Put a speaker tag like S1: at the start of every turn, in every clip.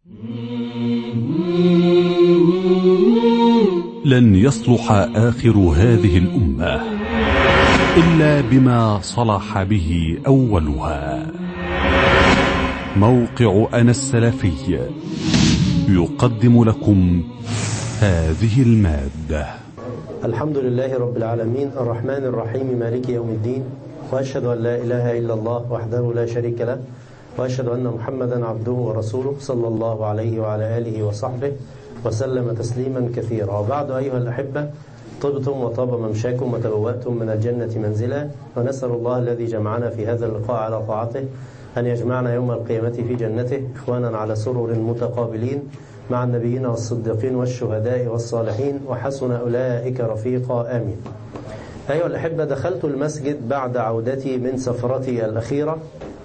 S1: لن يصلح آخر هذه الأمة إلا بما صلح به أولها موقع أنا السلفي يقدم لكم هذه المادة
S2: الحمد لله رب العالمين الرحمن الرحيم مالك يوم الدين وأشهد أن لا إله إلا الله وحده لا شريك له وأشهد أن محمدا عبده ورسوله صلى الله عليه وعلى آله وصحبه وسلم تسليما كثيرا وبعد أيها الأحبة طبتم وطاب ممشاكم وتبوأتم من الجنة منزلا ونسأل الله الذي جمعنا في هذا اللقاء على طاعته أن يجمعنا يوم القيامة في جنته إخوانا على سرر متقابلين مع النبيين والصديقين والشهداء والصالحين وحسن أولئك رفيقا آمين أيها الأحبة دخلت المسجد بعد عودتي من سفرتي الأخيرة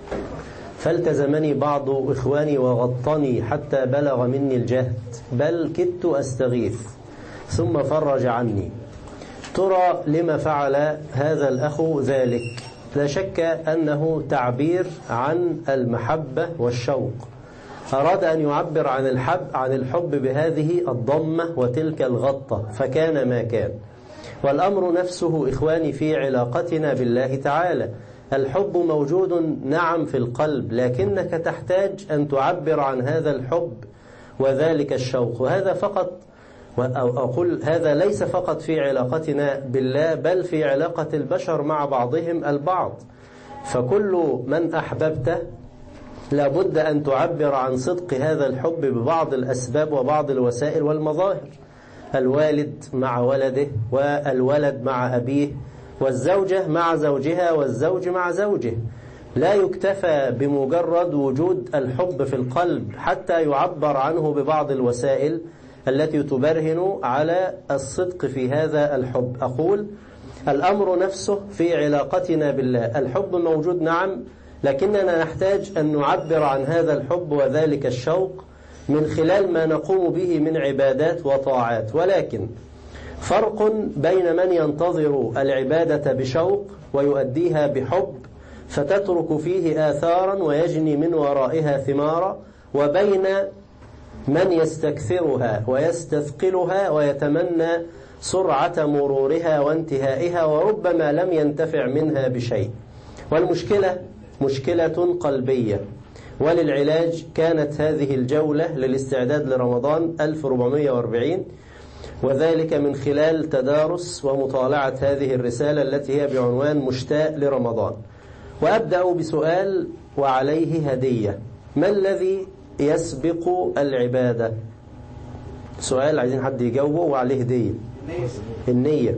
S2: فالتزمني بعض إخواني وغطني حتى بلغ مني الجهد بل كدت أستغيث ثم فرج عني ترى لما فعل هذا الأخ ذلك لا شك أنه تعبير عن المحبة والشوق أراد أن يعبر عن الحب عن الحب بهذه الضمة وتلك الغطة فكان ما كان والأمر نفسه إخواني في علاقتنا بالله تعالى الحب موجود نعم في القلب لكنك تحتاج أن تعبر عن هذا الحب وذلك الشوق وهذا فقط أو أقول هذا ليس فقط في علاقتنا بالله بل في علاقة البشر مع بعضهم البعض فكل من أحببته لابد أن تعبر عن صدق هذا الحب ببعض الأسباب وبعض الوسائل والمظاهر الوالد مع ولده والولد مع أبيه والزوجة مع زوجها والزوج مع زوجه لا يكتفى بمجرد وجود الحب في القلب حتى يعبر عنه ببعض الوسائل التي تبرهن على الصدق في هذا الحب أقول الأمر نفسه في علاقتنا بالله الحب موجود نعم لكننا نحتاج أن نعبر عن هذا الحب وذلك الشوق من خلال ما نقوم به من عبادات وطاعات ولكن فرق بين من ينتظر العبادة بشوق ويؤديها بحب فتترك فيه آثارا ويجني من ورائها ثمارا وبين من يستكثرها ويستثقلها ويتمنى سرعة مرورها وانتهائها وربما لم ينتفع منها بشيء والمشكلة مشكلة قلبية وللعلاج كانت هذه الجولة للاستعداد لرمضان 1440 وذلك من خلال تدارس ومطالعة هذه الرسالة التي هي بعنوان مشتاق لرمضان وأبدأ بسؤال وعليه هدية ما الذي يسبق العبادة سؤال عايزين حد يجاوبه وعليه هدية النية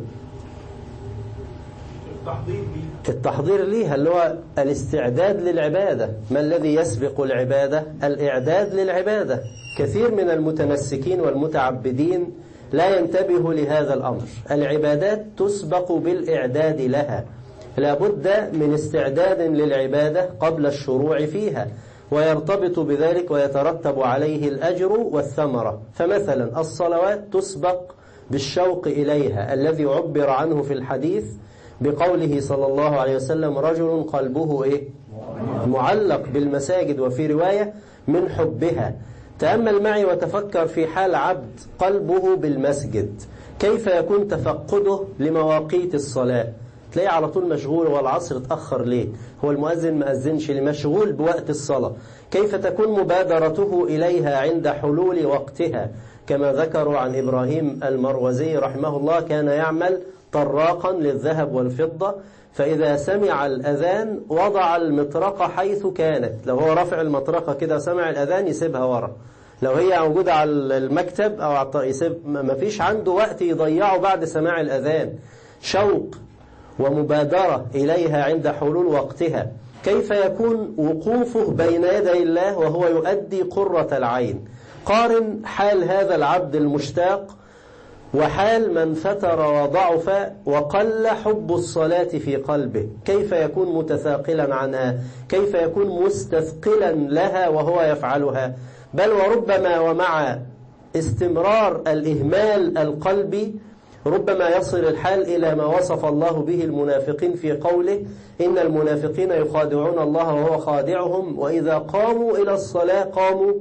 S2: التحضير ليها اللي هو الاستعداد للعبادة ما الذي يسبق العبادة الإعداد للعبادة كثير من المتمسكين والمتعبدين لا ينتبه لهذا الأمر العبادات تسبق بالإعداد لها لابد من استعداد للعبادة قبل الشروع فيها ويرتبط بذلك ويترتب عليه الأجر والثمرة فمثلا الصلوات تسبق بالشوق إليها الذي عبر عنه في الحديث بقوله صلى الله عليه وسلم رجل قلبه إيه؟ معلق بالمساجد وفي رواية من حبها تأمل معي وتفكر في حال عبد قلبه بالمسجد كيف يكون تفقده لمواقيت الصلاة تلاقيه على طول مشغول والعصر اتأخر ليه هو المؤذن ما أذنش لمشغول بوقت الصلاة كيف تكون مبادرته إليها عند حلول وقتها كما ذكروا عن إبراهيم المروزي رحمه الله كان يعمل طراقا للذهب والفضة فإذا سمع الأذان وضع المطرقة حيث كانت لو هو رافع المطرقة كده سمع الأذان يسيبها ورا لو هي موجودة على المكتب أو يسيب ما فيش عنده وقت يضيعه بعد سماع الأذان شوق ومبادرة إليها عند حلول وقتها كيف يكون وقوفه بين يدي الله وهو يؤدي قرة العين قارن حال هذا العبد المشتاق وحال من فتر وضعف وقل حب الصلاة في قلبه كيف يكون متثاقلا عنها كيف يكون مستثقلا لها وهو يفعلها بل وربما ومع استمرار الإهمال القلبي ربما يصل الحال إلى ما وصف الله به المنافقين في قوله إن المنافقين يخادعون الله وهو خادعهم وإذا قاموا إلى الصلاة قاموا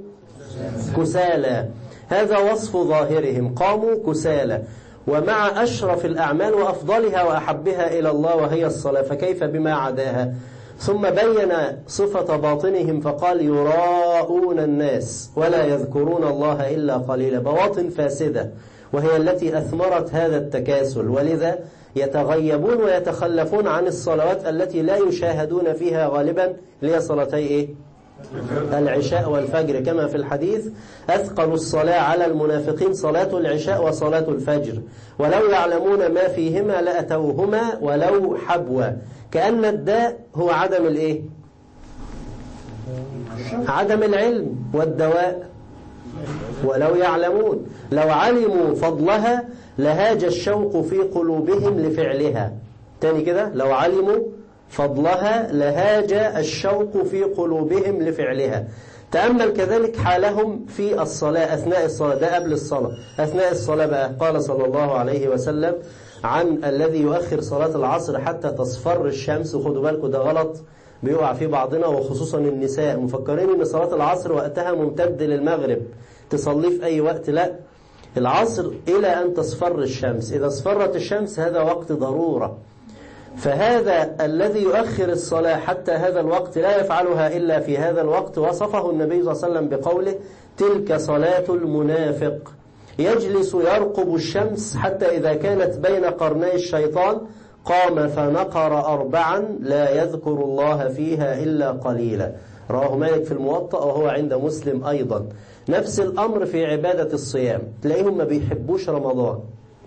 S2: كسالى هذا وصف ظاهرهم قاموا كسالى ومع أشرف الأعمال وأفضلها وأحبها إلى الله وهي الصلاة فكيف بما عداها ثم بين صفة باطنهم فقال يراءون الناس ولا يذكرون الله إلا قليلا بواطن فاسدة وهي التي أثمرت هذا التكاسل ولذا يتغيبون ويتخلفون عن الصلوات التي لا يشاهدون فيها غالبا لهي صلاتي إيه؟ العشاء والفجر كما في الحديث أثقل الصلاة على المنافقين صلاة العشاء وصلاة الفجر ولو يعلمون ما فيهما لأتوهما ولو حبوا كأن الداء هو عدم الإيه؟ عدم العلم والدواء ولو يعلمون لو علموا فضلها لهاج الشوق في قلوبهم لفعلها تاني كده لو علموا فضلها لهاج الشوق في قلوبهم لفعلها تأمل كذلك حالهم في الصلاة أثناء الصلاة ده قبل الصلاة أثناء الصلاة بقى قال صلى الله عليه وسلم عن الذي يؤخر صلاة العصر حتى تصفر الشمس وخدوا بالكم ده غلط بيقع في بعضنا وخصوصا النساء مفكرين ان صلاة العصر وقتها ممتد للمغرب تصلي في أي وقت لا العصر إلى أن تصفر الشمس إذا اصفرت الشمس هذا وقت ضرورة فهذا الذي يؤخر الصلاة حتى هذا الوقت لا يفعلها إلا في هذا الوقت وصفه النبي صلى الله عليه وسلم بقوله تلك صلاة المنافق يجلس يرقب الشمس حتى إذا كانت بين قرني الشيطان قام فنقر أربعا لا يذكر الله فيها إلا قليلا رواه مالك في الموطأ وهو عند مسلم أيضا نفس الأمر في عبادة الصيام تلاقيهم ما بيحبوش رمضان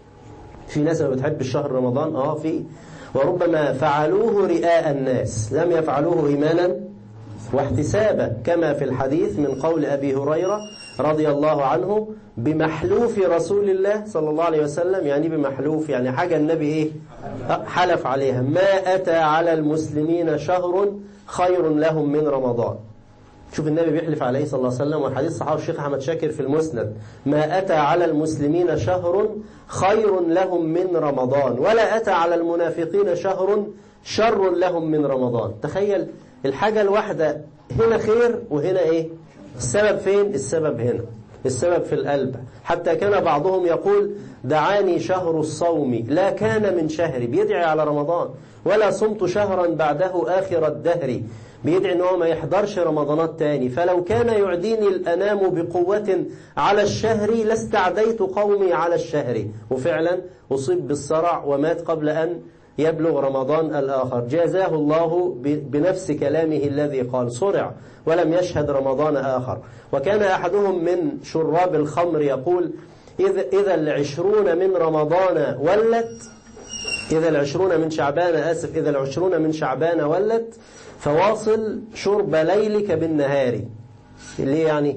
S2: في ناس ما بتحب شهر رمضان آه في وربما فعلوه رئاء الناس لم يفعلوه إيمانا واحتسابا كما في الحديث من قول أبي هريرة رضي الله عنه بمحلوف رسول الله صلى الله عليه وسلم يعني بمحلوف يعني حاجة النبي إيه حلف عليها ما أتى على المسلمين شهر خير لهم من رمضان شوف النبي بيحلف عليه صلى الله عليه وسلم والحديث صحابه الشيخ أحمد شاكر في المسند ما أتى على المسلمين شهر خير لهم من رمضان ولا أتى على المنافقين شهر شر لهم من رمضان تخيل الحاجة الواحدة هنا خير وهنا إيه السبب فين السبب هنا السبب في القلب حتى كان بعضهم يقول دعاني شهر الصوم لا كان من شهري بيدعي على رمضان ولا صمت شهرا بعده آخر الدهر بيدعي ان هو ما يحضرش رمضانات تاني فلو كان يعديني الأنام بقوة على الشهر لاستعديت قومي على الشهر وفعلا أصيب بالصرع ومات قبل أن يبلغ رمضان الآخر جازاه الله بنفس كلامه الذي قال صرع ولم يشهد رمضان آخر وكان أحدهم من شراب الخمر يقول إذا, إذا العشرون من رمضان ولت إذا العشرون من شعبان آسف إذا العشرون من شعبان ولت فواصل شرب ليلك بالنهار ليه يعني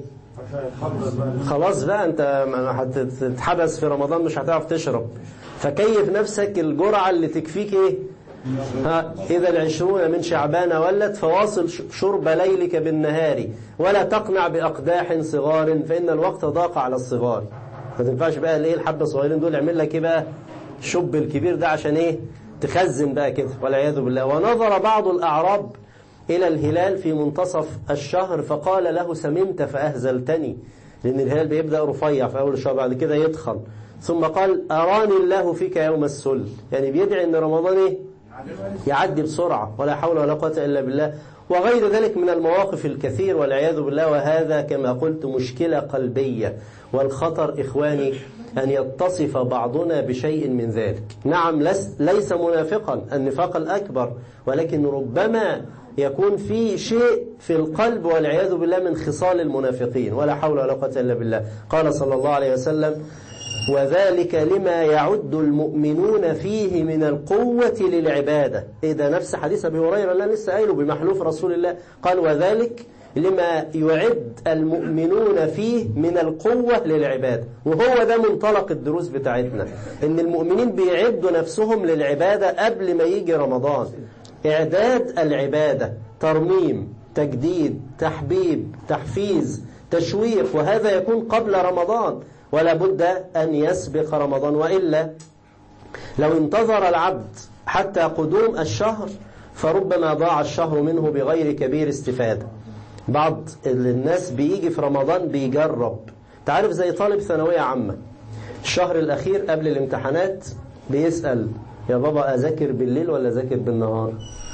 S2: خلاص بقى انت هتتحبس في رمضان مش هتعرف تشرب فكيف نفسك الجرعة اللي تكفيك ايه ها إذا العشرون من شعبان ولت فواصل شرب ليلك بالنهار ولا تقنع بأقداح صغار فإن الوقت ضاق على الصغار ما تنفعش بقى الايه الحبة الصغيرين دول يعمل لك ايه بقى شب الكبير ده عشان ايه تخزن بقى كده والعياذ بالله ونظر بعض الأعراب إلى الهلال في منتصف الشهر فقال له سمنت فأهزلتني لأن الهلال بيبدأ رفيع في أول الشهر بعد كده يدخل ثم قال أراني الله فيك يوم السل يعني بيدعي أن رمضان إيه؟ يعدي بسرعة ولا حول ولا قوة إلا بالله وغير ذلك من المواقف الكثير والعياذ بالله وهذا كما قلت مشكلة قلبية والخطر إخواني أن يتصف بعضنا بشيء من ذلك نعم ليس منافقا النفاق الأكبر ولكن ربما يكون في شيء في القلب والعياذ بالله من خصال المنافقين ولا حول ولا قوة إلا بالله قال صلى الله عليه وسلم وذلك لما يعد المؤمنون فيه من القوة للعبادة إيه ده نفس حديث أبي هريرة اللي لسه قايله بمحلوف رسول الله قال وذلك لما يعد المؤمنون فيه من القوة للعبادة وهو ده منطلق الدروس بتاعتنا إن المؤمنين بيعدوا نفسهم للعبادة قبل ما يجي رمضان إعداد العبادة ترميم تجديد تحبيب تحفيز تشويق وهذا يكون قبل رمضان ولا بد أن يسبق رمضان وإلا لو انتظر العبد حتى قدوم الشهر فربما ضاع الشهر منه بغير كبير استفادة بعض الناس بيجي في رمضان بيجرب تعرف زي طالب ثانوية عامة الشهر الأخير قبل الامتحانات بيسأل يا بابا أذاكر بالليل ولا أذاكر بالنهار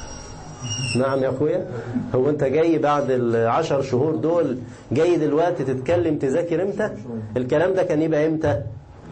S2: نعم يا أخويا هو أنت جاي بعد العشر شهور دول جاي دلوقتي تتكلم تذاكر إمتى الكلام ده كان يبقى إمتى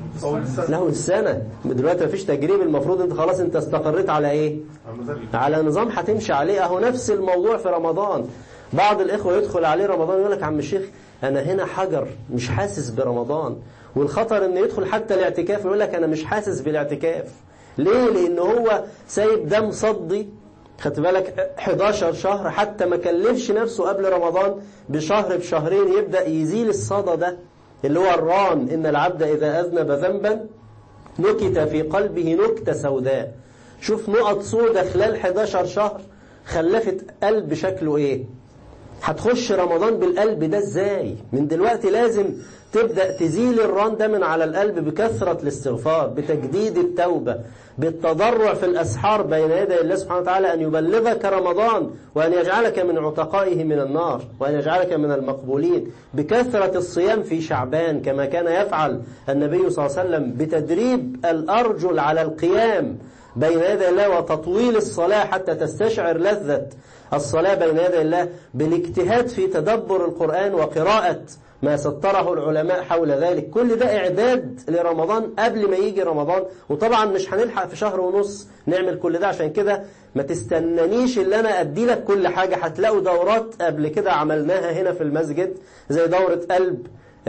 S2: له السنة دلوقتي مفيش تجريب المفروض انت خلاص انت استقريت على ايه على نظام هتمشي عليه اهو نفس الموضوع في رمضان بعض الاخوة يدخل عليه رمضان يقول لك عم الشيخ انا هنا حجر مش حاسس برمضان والخطر ان يدخل حتى الاعتكاف يقول لك انا مش حاسس بالاعتكاف ليه لان هو سايب دم صدي خدت بالك 11 شهر حتى ما كلفش نفسه قبل رمضان بشهر بشهرين يبدأ يزيل الصدى ده اللي هو الران إن العبد إذا أذنب ذنبا نكت في قلبه نكتة سوداء شوف نقط سودة خلال 11 شهر خلفت قلب شكله إيه هتخش رمضان بالقلب ده إزاي من دلوقتي لازم تبدأ تزيل الران ده من على القلب بكثرة الاستغفار بتجديد التوبة بالتضرع في الأسحار بين يدي الله سبحانه وتعالى أن يبلغك رمضان وأن يجعلك من عتقائه من النار وأن يجعلك من المقبولين بكثرة الصيام في شعبان كما كان يفعل النبي صلى الله عليه وسلم بتدريب الأرجل على القيام بين يدي الله وتطويل الصلاة حتى تستشعر لذة الصلاة بين يدي الله بالاجتهاد في تدبر القرآن وقراءة ما سطره العلماء حول ذلك كل ده إعداد لرمضان قبل ما يجي رمضان وطبعا مش هنلحق في شهر ونص نعمل كل ده عشان كده ما تستنانيش اللي أنا أدي لك كل حاجة هتلاقوا دورات قبل كده عملناها هنا في المسجد زي دورة قلب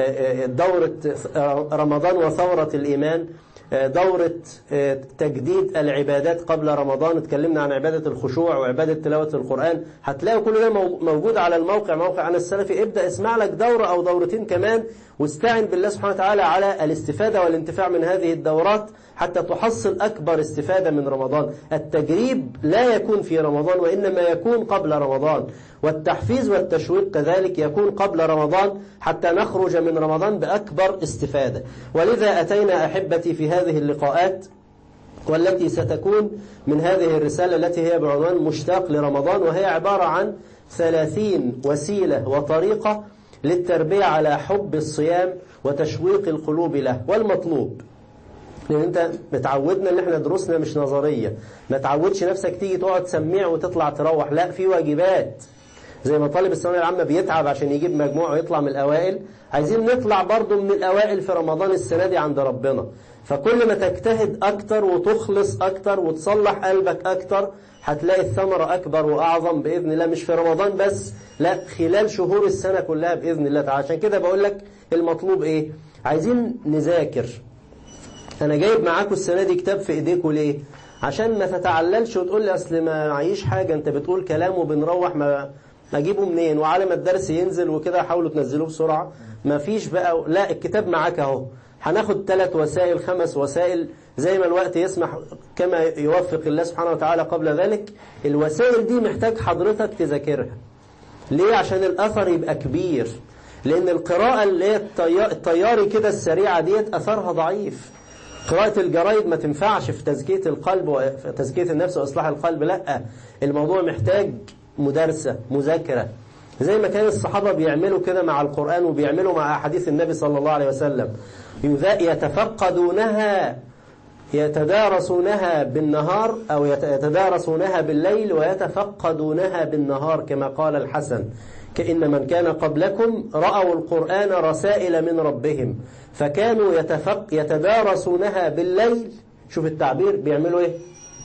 S2: دورة رمضان وثورة الإيمان دورة تجديد العبادات قبل رمضان اتكلمنا عن عبادة الخشوع وعبادة تلاوة القرآن هتلاقوا كل ده موجود على الموقع موقع عن السلفي ابدأ اسمع لك دورة أو دورتين كمان واستعن بالله سبحانه وتعالى على الاستفادة والانتفاع من هذه الدورات حتى تحصل أكبر استفادة من رمضان التجريب لا يكون في رمضان وإنما يكون قبل رمضان والتحفيز والتشويق كذلك يكون قبل رمضان حتى نخرج من رمضان بأكبر استفادة ولذا أتينا أحبتي في هذه اللقاءات والتي ستكون من هذه الرسالة التي هي بعنوان مشتاق لرمضان وهي عبارة عن ثلاثين وسيلة وطريقة للتربية على حب الصيام وتشويق القلوب له والمطلوب لان انت متعودنا ان احنا دروسنا مش نظرية ما تعودش نفسك تيجي تقعد تسميع وتطلع تروح لا في واجبات زي ما طالب الثانويه العامة بيتعب عشان يجيب مجموع ويطلع من الأوائل عايزين نطلع برضو من الأوائل في رمضان السنة دي عند ربنا فكل ما تجتهد أكتر وتخلص أكتر وتصلح قلبك أكتر هتلاقي الثمرة أكبر وأعظم بإذن الله مش في رمضان بس لا خلال شهور السنة كلها بإذن الله تعالى عشان كده بقول لك المطلوب إيه عايزين نذاكر أنا جايب معاكم السنة دي كتاب في إيديكم ليه عشان ما تتعللش وتقول لي أصل ما معيش حاجة أنت بتقول كلام وبنروح ما اجيبه منين وعلى ما الدرس ينزل وكده حاولوا تنزلوه بسرعة ما فيش بقى لا الكتاب معاك اهو هناخد ثلاث وسائل خمس وسائل زي ما الوقت يسمح كما يوفق الله سبحانه وتعالى قبل ذلك الوسائل دي محتاج حضرتك تذاكرها ليه عشان الأثر يبقى كبير لأن القراءة اللي هي الطياري كده السريعة ديت أثرها ضعيف قراءة الجرايد ما تنفعش في تزكية القلب وفي تزكية النفس وإصلاح القلب لا الموضوع محتاج مدارسة مذاكرة زي ما كان الصحابة بيعملوا كده مع القرآن وبيعملوا مع أحاديث النبي صلى الله عليه وسلم يتفقدونها يتدارسونها بالنهار أو يتدارسونها بالليل ويتفقدونها بالنهار كما قال الحسن كإن من كان قبلكم رأوا القرآن رسائل من ربهم فكانوا يتفق يتدارسونها بالليل شوف التعبير بيعملوا ايه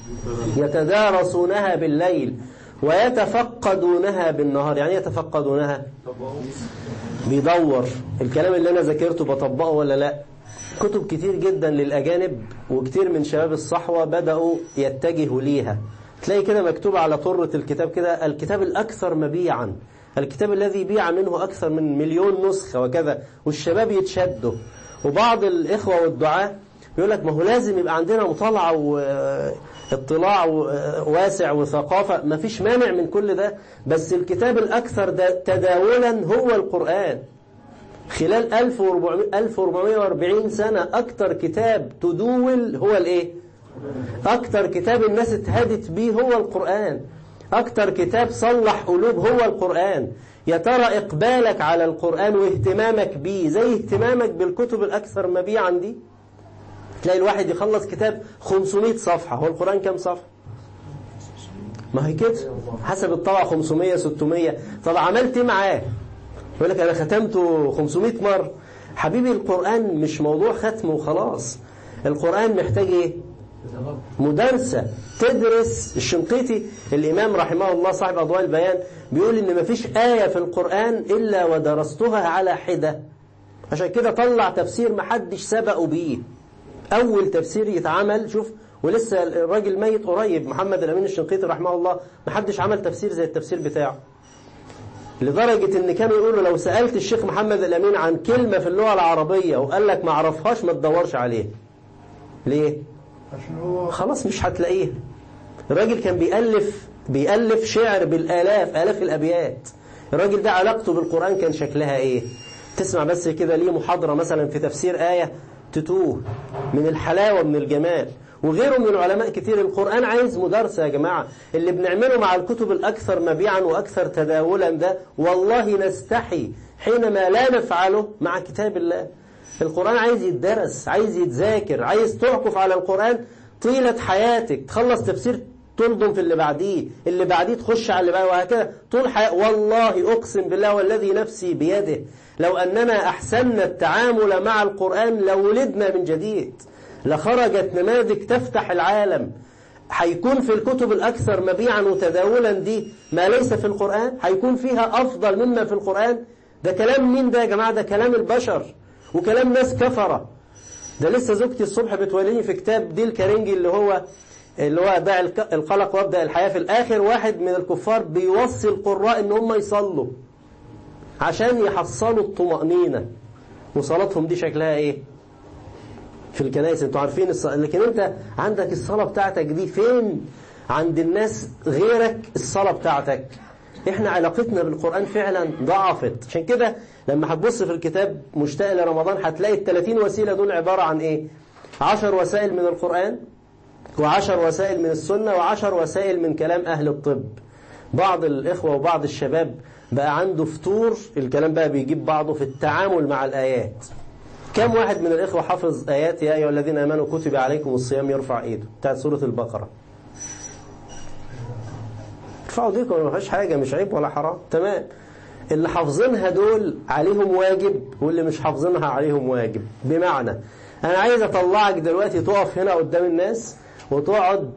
S2: يتدارسونها بالليل ويتفقدونها بالنهار يعني يتفقدونها بيدور الكلام اللي أنا ذاكرته بطبقه ولا لا كتب كتير جدا للأجانب وكتير من شباب الصحوة بدأوا يتجهوا ليها تلاقي كده مكتوب على طرة الكتاب كده الكتاب الأكثر مبيعا الكتاب الذي بيع منه أكثر من مليون نسخة وكذا والشباب يتشدوا وبعض الإخوة والدعاة يقول لك ما هو لازم يبقى عندنا مطالعة واطلاع واسع وثقافة ما فيش مانع من كل ده بس الكتاب الأكثر تداولا هو القرآن خلال 1440 سنة أكثر كتاب تدول هو الإيه أكثر كتاب الناس اتهدت به هو القرآن أكثر كتاب صلح قلوب هو القرآن يا ترى إقبالك على القرآن واهتمامك بيه زي اهتمامك بالكتب الأكثر مبيعا دي تلاقي الواحد يخلص كتاب 500 صفحة هو القرآن كم صفحة ما هي كده حسب الطبعة 500 600 طب عملت ايه معاه يقول لك أنا ختمته 500 مرة حبيبي القرآن مش موضوع ختم وخلاص القرآن محتاج ايه مدرسة تدرس الشنقيطي الإمام رحمه الله صاحب أضواء البيان بيقول إن مفيش آية في القرآن إلا ودرستها على حدة عشان كده طلع تفسير محدش سبقه بيه أول تفسير يتعمل شوف ولسه الراجل ميت قريب محمد الأمين الشنقيطي رحمه الله محدش عمل تفسير زي التفسير بتاعه لدرجة ان كانوا يقولوا لو سألت الشيخ محمد الأمين عن كلمة في اللغة العربية وقال لك ما عرفهاش ما تدورش عليه ليه خلاص مش هتلاقيه الراجل كان بيألف بيألف شعر بالآلاف آلاف الأبيات الراجل ده علاقته بالقرآن كان شكلها ايه تسمع بس كده ليه محاضرة مثلا في تفسير آية تتوه من الحلاوة من الجمال وغيره من العلماء كتير القرآن عايز مدارسة يا جماعة اللي بنعمله مع الكتب الأكثر مبيعا وأكثر تداولا ده والله نستحي حينما لا نفعله مع كتاب الله القرآن عايز يتدرس عايز يتذاكر عايز تعكف على القرآن طيلة حياتك تخلص تفسير تلضم في اللي بعديه اللي بعديه تخش على اللي بعديه وهكذا طول حياة والله أقسم بالله والذي نفسي بيده لو أننا أحسننا التعامل مع القرآن لولدنا من جديد لخرجت نماذج تفتح العالم هيكون في الكتب الأكثر مبيعا وتداولا دي ما ليس في القرآن هيكون فيها أفضل مما في القرآن ده كلام مين ده يا جماعة ده كلام البشر وكلام ناس كفرة ده لسه زوجتي الصبح بتوليني في كتاب ديل كارينجي اللي هو اللي هو داعي القلق وابدأ الحياة في الآخر واحد من الكفار بيوصي القراء ان هم يصلوا عشان يحصلوا الطمأنينة وصلاتهم دي شكلها ايه في الكنائس انتوا عارفين الصلاة لكن انت عندك الصلاة بتاعتك دي فين عند الناس غيرك الصلاة بتاعتك احنا علاقتنا بالقرآن فعلا ضعفت عشان كده لما هتبص في الكتاب مشتاق لرمضان هتلاقي ال 30 وسيلة دول عبارة عن ايه 10 وسائل من القرآن وعشر وسائل من السنة وعشر وسائل من كلام أهل الطب بعض الإخوة وبعض الشباب بقى عنده فتور الكلام بقى بيجيب بعضه في التعامل مع الآيات كم واحد من الإخوة حفظ آيات يا أيها الذين آمنوا كتب عليكم الصيام يرفع إيده بتاعت سورة البقرة ارفعوا ايديكم ما فيهاش حاجة مش عيب ولا حرام تمام اللي حافظينها دول عليهم واجب واللي مش حافظينها عليهم واجب بمعنى أنا عايز أطلعك دلوقتي تقف هنا قدام الناس وتقعد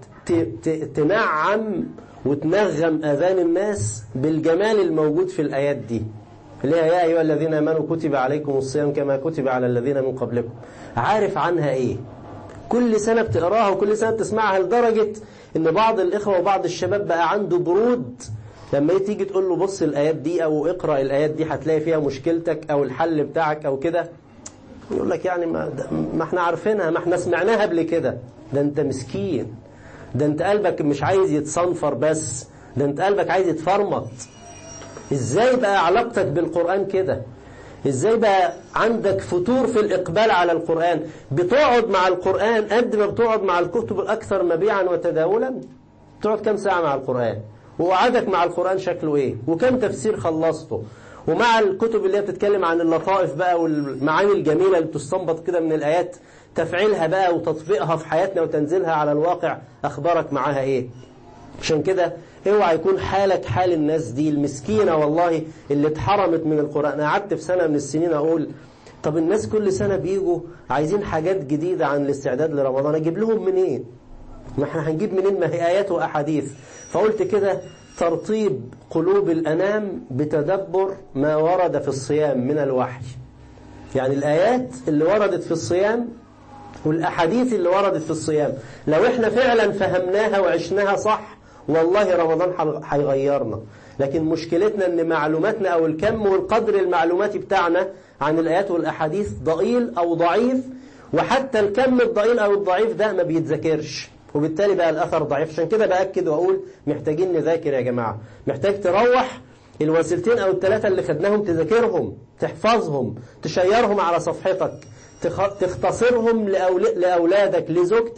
S2: تنعم وتنغم أذان الناس بالجمال الموجود في الآيات دي اللي هي يا أيها الذين آمنوا كتب عليكم الصيام كما كتب على الذين من قبلكم عارف عنها إيه كل سنة بتقراها وكل سنة بتسمعها لدرجة إن بعض الإخوة وبعض الشباب بقى عنده برود لما تيجي تقول له بص الآيات دي أو اقرأ الآيات دي هتلاقي فيها مشكلتك أو الحل بتاعك أو كده يقول لك يعني ما, ما احنا عارفينها ما احنا سمعناها قبل كده ده انت مسكين ده انت قلبك مش عايز يتصنفر بس ده انت قلبك عايز يتفرمط ازاي بقى علاقتك بالقرآن كده ازاي بقى عندك فتور في الإقبال على القرآن بتقعد مع القرآن قد ما بتقعد مع الكتب الأكثر مبيعا وتداولا تقعد كم ساعة مع القرآن وقعدك مع القرآن شكله ايه وكم تفسير خلصته ومع الكتب اللي هي بتتكلم عن اللطائف بقى والمعاني الجميلة اللي بتستنبط كده من الآيات تفعيلها بقى وتطبيقها في حياتنا وتنزيلها على الواقع أخبارك معاها إيه عشان كده اوعى يكون حالك حال الناس دي المسكينة والله اللي اتحرمت من القرآن أنا قعدت في سنة من السنين أقول طب الناس كل سنة بيجوا عايزين حاجات جديدة عن الاستعداد لرمضان أجيب لهم منين ما احنا هنجيب منين ما هي آيات وأحاديث فقلت كده ترطيب قلوب الأنام بتدبر ما ورد في الصيام من الوحي يعني الآيات اللي وردت في الصيام والأحاديث اللي وردت في الصيام لو احنا فعلا فهمناها وعشناها صح والله رمضان هيغيرنا لكن مشكلتنا ان معلوماتنا او الكم والقدر المعلوماتي بتاعنا عن الآيات والأحاديث ضئيل أو ضعيف وحتى الكم الضئيل أو الضعيف ده ما بيتذكرش وبالتالي بقى الأثر ضعيف عشان كده بأكد وأقول محتاجين نذاكر يا جماعة محتاج تروح الوسيلتين أو الثلاثة اللي خدناهم تذاكرهم تحفظهم تشيرهم على صفحتك تختصرهم لأولادك لزوجتك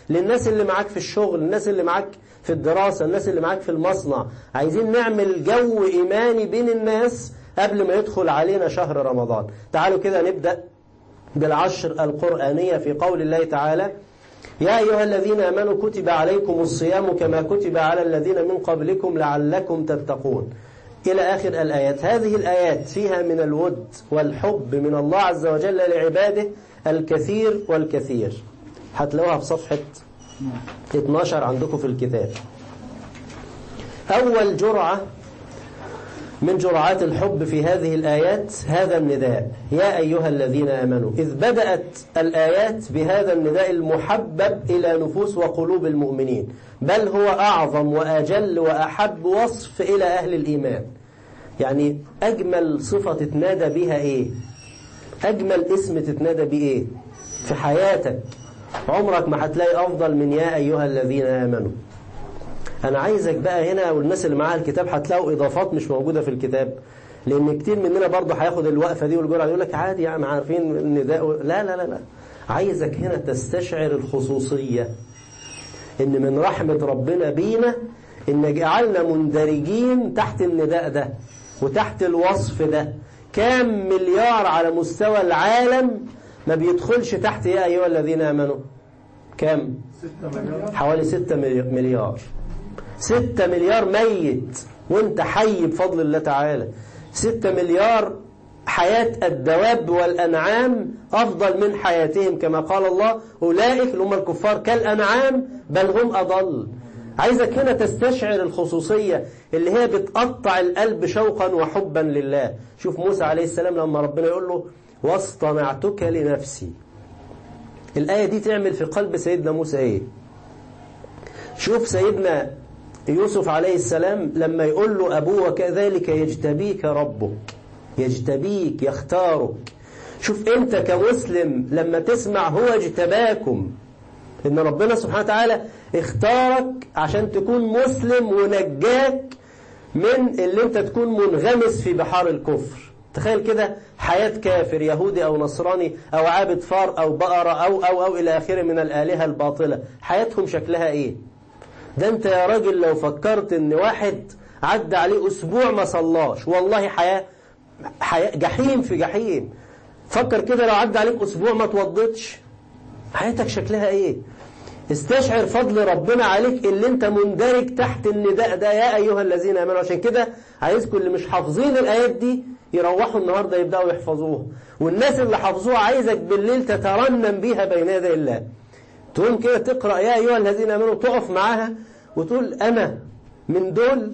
S2: للناس اللي معاك في الشغل الناس اللي معاك في الدراسة الناس اللي معاك في المصنع عايزين نعمل جو إيماني بين الناس قبل ما يدخل علينا شهر رمضان تعالوا كده نبدأ بالعشر القرآنية في قول الله تعالى يا أيها الذين آمنوا كتب عليكم الصيام كما كتب على الذين من قبلكم لعلكم تتقون إلى آخر الآيات هذه الآيات فيها من الود والحب من الله عز وجل لعباده الكثير والكثير هتلاقوها في صفحة 12 عندكم في الكتاب أول جرعة من جرعات الحب في هذه الآيات هذا النداء يا أيها الذين آمنوا إذ بدأت الآيات بهذا النداء المحبب إلى نفوس وقلوب المؤمنين بل هو أعظم وأجل وأحب وصف إلى أهل الإيمان يعني أجمل صفة تتنادى بها إيه أجمل اسم تتنادى بإيه في حياتك عمرك ما هتلاقي أفضل من يا أيها الذين آمنوا أنا عايزك بقى هنا والناس اللي معاها الكتاب هتلاقوا إضافات مش موجودة في الكتاب لأن كتير مننا برضه هياخد الوقفة دي والجرعة يقول لك عادي يعني عارفين النداء لا لا لا لا عايزك هنا تستشعر الخصوصية إن من رحمة ربنا بينا إن جعلنا مندرجين تحت النداء ده وتحت الوصف ده كام مليار على مستوى العالم ما بيدخلش تحت يا أيها الذين آمنوا كام حوالي ستة مليار ستة مليار ميت وانت حي بفضل الله تعالى ستة مليار حياة الدواب والأنعام أفضل من حياتهم كما قال الله أولئك اللي هم الكفار كالأنعام بل هم أضل عايزك هنا تستشعر الخصوصية اللي هي بتقطع القلب شوقا وحبا لله شوف موسى عليه السلام لما ربنا يقول له واصطنعتك لنفسي الآية دي تعمل في قلب سيدنا موسى ايه شوف سيدنا يوسف عليه السلام لما يقول له أبوه وكذلك يجتبيك ربك يجتبيك يختارك شوف أنت كمسلم لما تسمع هو اجتباكم إن ربنا سبحانه وتعالى اختارك عشان تكون مسلم ونجاك من اللي انت تكون منغمس في بحار الكفر تخيل كده حياة كافر يهودي أو نصراني أو عابد فار أو بقرة أو أو أو إلى آخره من الآلهة الباطلة حياتهم شكلها إيه ده أنت يا راجل لو فكرت إن واحد عدى عليه أسبوع ما صلاش والله حياة, حياة جحيم في جحيم فكر كده لو عدى عليك أسبوع ما توضتش حياتك شكلها إيه استشعر فضل ربنا عليك اللي انت مندرج تحت النداء ده يا أيها الذين آمنوا عشان كده عايزكم اللي مش حافظين الآيات دي يروحوا النهاردة يبدأوا يحفظوها والناس اللي حافظوها عايزك بالليل تترنم بيها بين يدي الله تقوم كده تقرأ يا أيها الذين آمنوا تقف معاها وتقول أنا من دول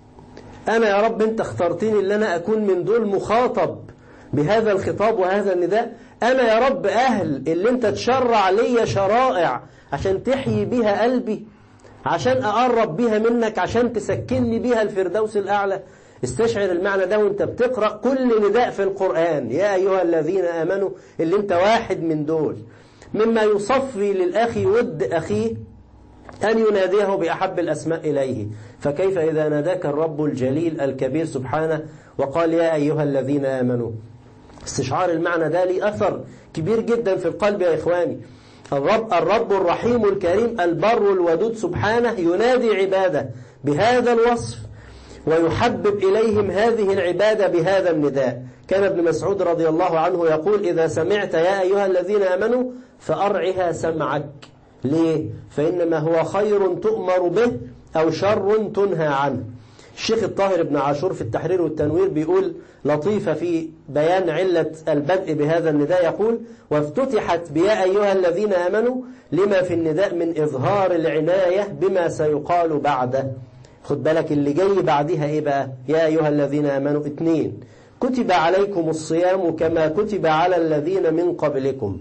S2: أنا يا رب أنت اخترتني اللي أنا أكون من دول مخاطب بهذا الخطاب وهذا النداء أنا يا رب أهل اللي أنت تشرع لي شرائع عشان تحيي بيها قلبي عشان أقرب بيها منك عشان تسكنني بيها الفردوس الأعلى استشعر المعنى ده وانت بتقرأ كل نداء في القرآن يا أيها الذين آمنوا اللي انت واحد من دول مما يصفي للأخ ود أخيه أن يناديه بأحب الأسماء إليه فكيف إذا ناداك الرب الجليل الكبير سبحانه وقال يا أيها الذين آمنوا استشعار المعنى ده لي أثر كبير جدا في القلب يا إخواني الرب, الرب الرحيم الكريم البر الودود سبحانه ينادي عباده بهذا الوصف ويحبب إليهم هذه العبادة بهذا النداء كان ابن مسعود رضي الله عنه يقول إذا سمعت يا أيها الذين آمنوا فأرعها سمعك ليه؟ فإنما هو خير تؤمر به أو شر تنهى عنه الشيخ الطاهر بن عاشور في التحرير والتنوير بيقول لطيفة في بيان علة البدء بهذا النداء يقول وافتتحت بيا أيها الذين آمنوا لما في النداء من إظهار العناية بما سيقال بعده خد بالك اللي جاي بعدها ايه بقى يا ايها الذين امنوا اتنين كتب عليكم الصيام كما كتب على الذين من قبلكم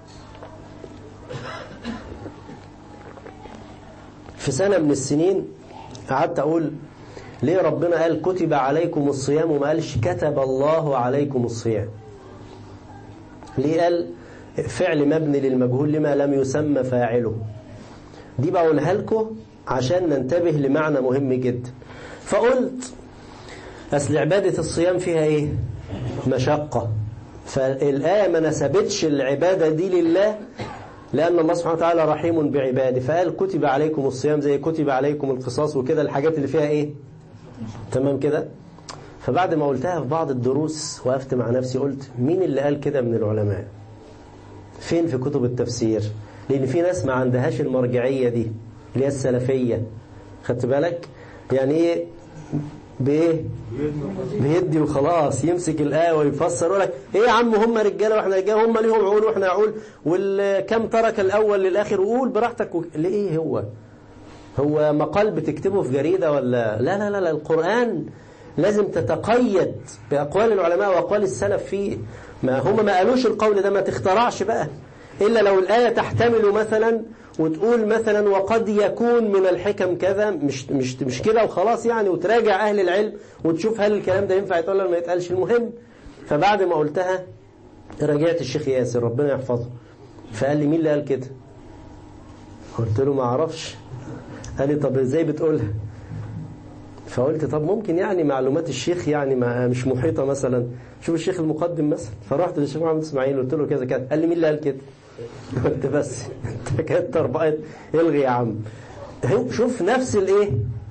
S2: في سنة من السنين قعدت اقول ليه ربنا قال كتب عليكم الصيام وما قالش كتب الله عليكم الصيام ليه قال فعل مبني للمجهول لما لم يسمى فاعله دي بقولها لكم عشان ننتبه لمعنى مهم جدا فقلت أصل عبادة الصيام فيها إيه مشقة فالآية ما نسبتش العبادة دي لله لأن الله سبحانه وتعالى رحيم بعباده فقال كتب عليكم الصيام زي كتب عليكم القصاص وكده الحاجات اللي فيها ايه تمام كده فبعد ما قلتها في بعض الدروس وقفت مع نفسي قلت مين اللي قال كده من العلماء فين في كتب التفسير لأن في ناس ما عندهاش المرجعية دي اللي هي السلفية خدت بالك يعني ايه بايه بيدي وخلاص يمسك الآية ويفسر يقول لك ايه يا عم هم رجاله واحنا رجاله هم ليهم عقول واحنا عقول والكم ترك الاول للاخر وقول براحتك و... ليه هو هو مقال بتكتبه في جريدة ولا لا لا لا, لا القرآن لازم تتقيد بأقوال العلماء وأقوال السلف فيه ما هم ما قالوش القول ده ما تخترعش بقى إلا لو الآية تحتمل مثلا وتقول مثلا وقد يكون من الحكم كذا مش مش مش كده وخلاص يعني وتراجع أهل العلم وتشوف هل الكلام ده ينفع يتقال ولا ما يتقالش المهم فبعد ما قلتها راجعت الشيخ ياسر ربنا يحفظه فقال لي مين اللي قال كده قلت له ما اعرفش قال لي طب ازاي بتقولها فقلت طب ممكن يعني معلومات الشيخ يعني ما مش محيطة مثلا شوف الشيخ المقدم مثلا فرحت للشيخ محمد اسماعيل قلت له كذا كذا قال لي مين اللي قال كده قلت بس انت كده بقيت الغي يا عم شوف نفس الايه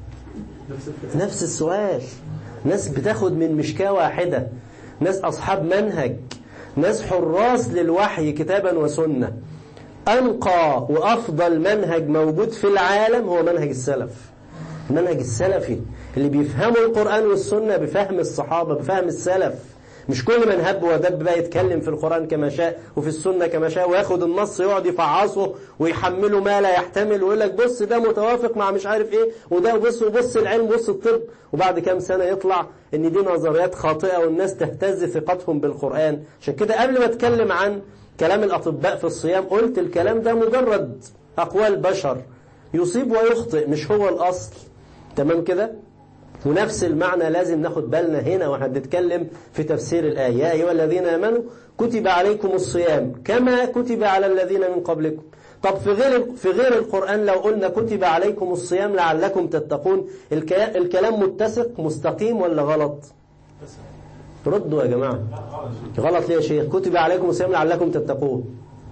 S2: نفس السؤال ناس بتاخد من مشكاة واحدة ناس أصحاب منهج ناس حراس للوحي كتابا وسنة أنقى وأفضل منهج موجود في العالم هو منهج السلف المنهج السلفي اللي بيفهموا القرآن والسنة بفهم الصحابة بفهم السلف مش كل من هب ودب بقى يتكلم في القرآن كما شاء وفي السنة كما شاء وياخد النص يقعد يفعصه ويحمله ما لا يحتمل ويقول لك بص ده متوافق مع مش عارف ايه وده بص وبص العلم بص الطب وبعد كام سنة يطلع ان دي نظريات خاطئة والناس تهتز ثقتهم بالقرآن عشان كده قبل ما اتكلم عن كلام الأطباء في الصيام قلت الكلام ده مجرد أقوال بشر يصيب ويخطئ مش هو الأصل تمام كده ونفس المعنى لازم ناخد بالنا هنا واحنا بنتكلم في تفسير الآية يا أيها الذين آمنوا كتب عليكم الصيام كما كتب على الذين من قبلكم طب في غير في غير القرآن لو قلنا كتب عليكم الصيام لعلكم تتقون الكلام متسق مستقيم ولا غلط ردوا يا جماعة غلط ليه يا شيخ كتب عليكم الصيام لعلكم تتقون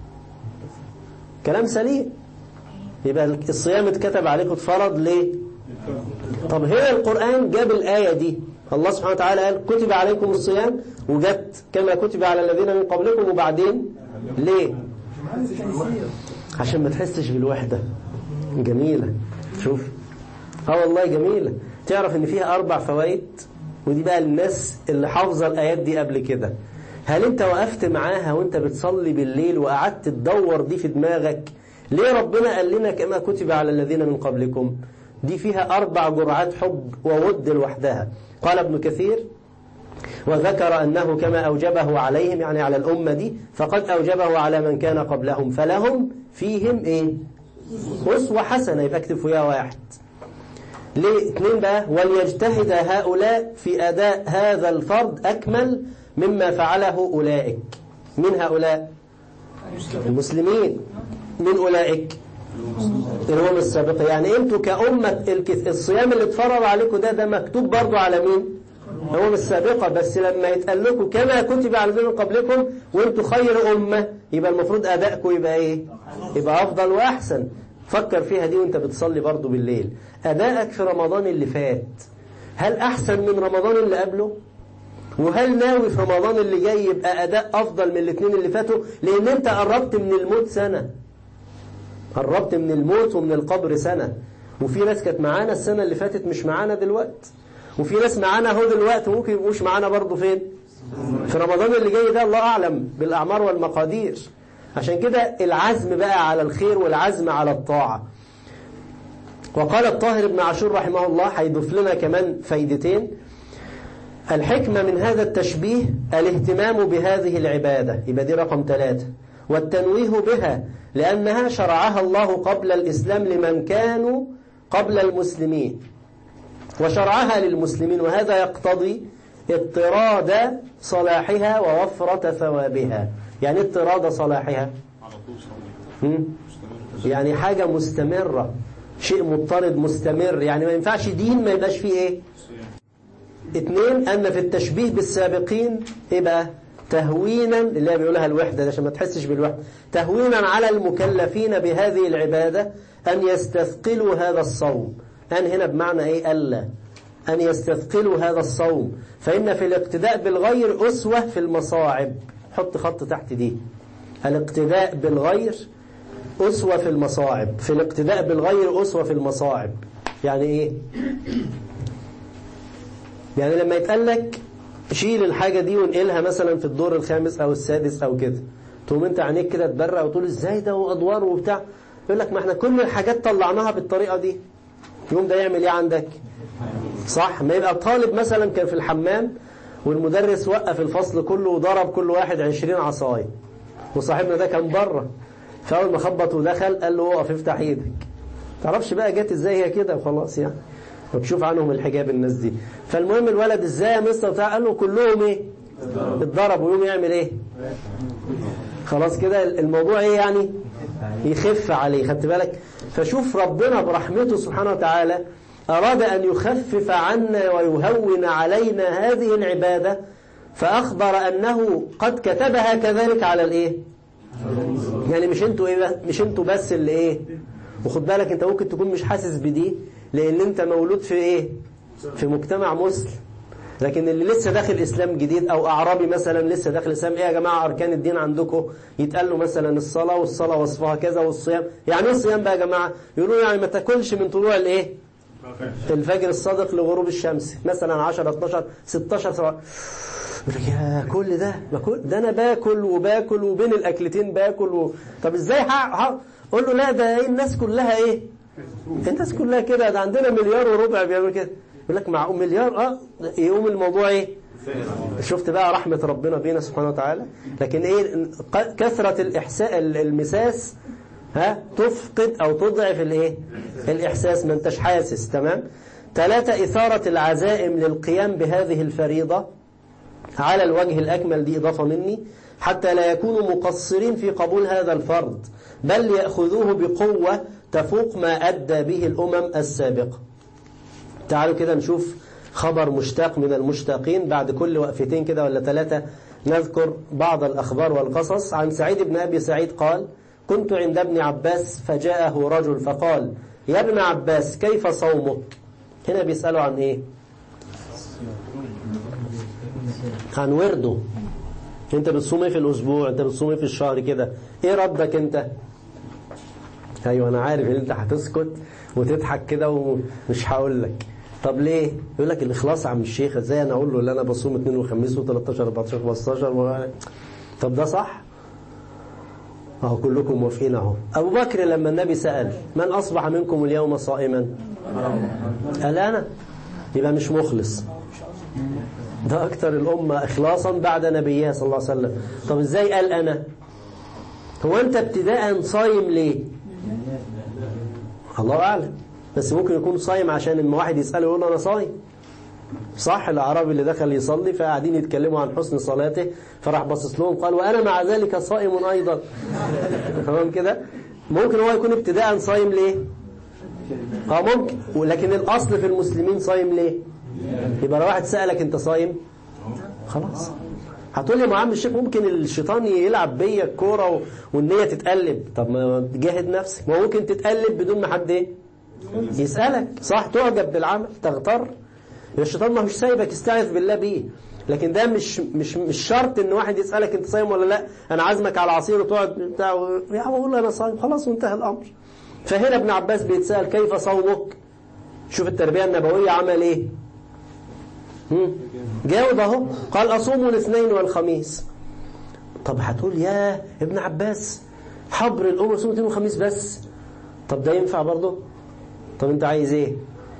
S2: كلام سليم يبقى الصيام اتكتب عليكم اتفرض ليه طب هنا القرآن جاب الآية دي الله سبحانه وتعالى قال كتب عليكم الصيام وجت كما كتب على الذين من قبلكم وبعدين ليه عشان ما تحسش بالوحدة جميلة شوف اه والله جميلة تعرف ان فيها اربع فوائد ودي بقى الناس اللي حافظة الآيات دي قبل كده هل انت وقفت معاها وانت بتصلي بالليل وقعدت تدور دي في دماغك ليه ربنا قال لنا كما كتب على الذين من قبلكم دي فيها أربع جرعات حب وود لوحدها قال ابن كثير وذكر أنه كما أوجبه عليهم يعني على الأمة دي فقد أوجبه على من كان قبلهم فلهم فيهم إيه أسوة حسنة يبقى اكتب فيها واحد ليه اثنين بقى وليجتهد هؤلاء في أداء هذا الفرض أكمل مما فعله أولئك من هؤلاء المسلمين من أولئك الأمم السابقة يعني انتوا كأمة الصيام اللي اتفرض عليكم ده ده مكتوب برضو على مين الأمم السابقة بس لما يتقال لكم كما كتب على الذين قبلكم وانتوا خير أمة يبقى المفروض أدائكم يبقى ايه يبقى أفضل وأحسن فكر فيها دي وانت بتصلي برضو بالليل أدائك في رمضان اللي فات هل أحسن من رمضان اللي قبله وهل ناوي في رمضان اللي جاي يبقى أداء أفضل من الاثنين اللي فاتوا لأن انت قربت من الموت سنة قربت من الموت ومن القبر سنة وفي ناس كانت معانا السنة اللي فاتت مش معانا دلوقت وفي ناس معانا هو دلوقتي ممكن يبقوش معانا برضه فين في رمضان اللي جاي ده الله أعلم بالأعمار والمقادير عشان كده العزم بقى على الخير والعزم على الطاعة وقال الطاهر بن عاشور رحمه الله هيضيف لنا كمان فايدتين الحكمة من هذا التشبيه الاهتمام بهذه العبادة يبقى دي رقم ثلاثة والتنويه بها لأنها شرعها الله قبل الإسلام لمن كانوا قبل المسلمين وشرعها للمسلمين وهذا يقتضي اضطراد صلاحها ووفرة ثوابها يعني اضطراد صلاحها يعني حاجة مستمرة شيء مضطرد مستمر يعني ما ينفعش دين ما يبقاش فيه ايه اتنين أن في التشبيه بالسابقين ايه بقى تهوينا اللي هي بيقولها الوحدة عشان ما تحسش بالوحدة تهوينا على المكلفين بهذه العبادة أن يستثقلوا هذا الصوم أن هنا بمعنى إيه ألا أن يستثقلوا هذا الصوم فإن في الاقتداء بالغير أسوة في المصاعب حط خط تحت دي الاقتداء بالغير أسوة في المصاعب في الاقتداء بالغير أسوة في المصاعب يعني إيه يعني لما يتقال لك شيل الحاجة دي وانقلها مثلا في الدور الخامس أو السادس أو كده تقوم انت عينيك كده تبرق وتقول ازاي ده وأدوار وبتاع يقول لك ما احنا كل الحاجات طلعناها بالطريقة دي يوم ده يعمل ايه عندك صح ما يبقى طالب مثلا كان في الحمام والمدرس وقف الفصل كله وضرب كل واحد عشرين عصاية وصاحبنا ده كان بره فأول ما خبط ودخل قال له اقف افتح ايدك تعرفش بقى جت ازاي هي كده وخلاص يعني وتشوف عنهم الحجاب الناس دي فالمهم الولد ازاي يا مستر بتاع قال له كلهم ايه اتضرب ويوم يعمل ايه خلاص كده الموضوع ايه يعني يخف عليه خدت بالك فشوف ربنا برحمته سبحانه وتعالى أراد أن يخفف عنا ويهون علينا هذه العبادة فأخبر أنه قد كتبها كذلك على الإيه يعني مش انتوا إيه مش انتوا بس اللي إيه وخد بالك انت ممكن تكون مش حاسس بدي لأن انت مولود في إيه في مجتمع مسلم لكن اللي لسه داخل إسلام جديد أو أعرابي مثلا لسه داخل إسلام إيه يا جماعة أركان الدين عندكم يتقال له مثلا الصلاة والصلاة وصفها كذا والصيام يعني إيه الصيام بقى يا جماعة يقولوا يعني ما تاكلش من طلوع الإيه الفجر الصادق لغروب الشمس مثلا 10 12 16 17 يقول لك يا كل ده باكل ده انا باكل وباكل وبين الاكلتين باكل و... طب ازاي ح... قول له لا ده ايه الناس كلها ايه الناس كلها كده ده عندنا مليار وربع بيعمل كده يقول لك مع مليار اه يقوم الموضوع ايه شفت بقى رحمة ربنا بينا سبحانه وتعالى لكن ايه كثرة الإحساء المساس ها تفقد أو تضعف الايه الإحساس ما انتش حاسس تمام ثلاثة إثارة العزائم للقيام بهذه الفريضة على الوجه الأكمل دي إضافة مني حتى لا يكونوا مقصرين في قبول هذا الفرض بل يأخذوه بقوة تفوق ما أدى به الأمم السابقة تعالوا كده نشوف خبر مشتاق من المشتاقين بعد كل وقفتين كده ولا ثلاثة نذكر بعض الأخبار والقصص عن سعيد بن أبي سعيد قال كنت عند ابن عباس فجاءه رجل فقال يا ابن عباس كيف صومك هنا بيسألوا عن ايه عن ورده انت بتصوم ايه في الاسبوع انت بتصوم ايه في الشهر كده ايه ردك انت ايوه انا عارف ان انت هتسكت وتضحك كده ومش هقول لك طب ليه يقول لك الاخلاص عم الشيخ ازاي انا اقول له ان انا بصوم اثنين وخميس و13 14 15 و... طب ده صح اهو كلكم موافقين اهو ابو بكر لما النبي سأل من اصبح منكم اليوم صائما قال انا يبقى مش مخلص ده اكتر الامه اخلاصا بعد نبيها صلى الله عليه وسلم طب ازاي قال انا هو انت ابتداء صايم ليه الله اعلم بس ممكن يكون صايم عشان لما واحد يسأله يقول انا صايم صح الأعرابي اللي دخل يصلي فقاعدين يتكلموا عن حسن صلاته فراح باصص لهم قال وأنا مع ذلك صائم أيضا تمام كده ممكن هو يكون ابتداء صايم ليه اه ممكن ولكن الأصل في المسلمين صايم ليه يبقى لو واحد سألك أنت صايم خلاص هتقول لي ما عم الشيخ ممكن الشيطان يلعب بيا الكوره والنية تتقلب طب ما تجاهد نفسك ما ممكن تتقلب بدون ما حد ايه يسألك صح تعجب بالعمل تغتر الشيطان ما هوش سايبك استعذ بالله بيه لكن ده مش مش مش شرط ان واحد يسالك انت صايم ولا لا انا عازمك على عصير وتقعد بتاع يا عم اقول انا صايم خلاص وانتهى الامر فهنا ابن عباس بيتسال كيف صومك شوف التربيه النبويه عمل ايه جاوب اهو قال اصوم الاثنين والخميس طب هتقول يا ابن عباس حبر الامه صوم الاثنين والخميس بس طب ده ينفع برضه طب انت عايز ايه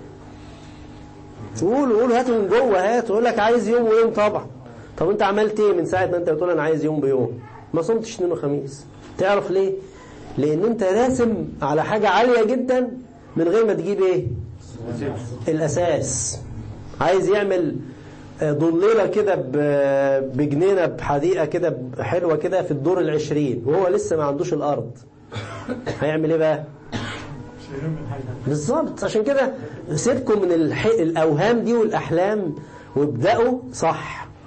S2: قول قول هاته من جوه هات يقول لك عايز يوم ويوم طبعا طب انت عملت ايه من ساعه ما انت بتقول انا عايز يوم بيوم ما صمتش اثنين وخميس تعرف ليه لان انت راسم على حاجه عاليه جدا من غير ما تجيب ايه الاساس عايز يعمل ضليله كده بجنينه بحديقه كده حلوه كده في الدور العشرين وهو لسه ما عندوش الارض هيعمل ايه بقى بالظبط عشان كده سيبكم من الح... الأوهام دي والأحلام وابدأوا صح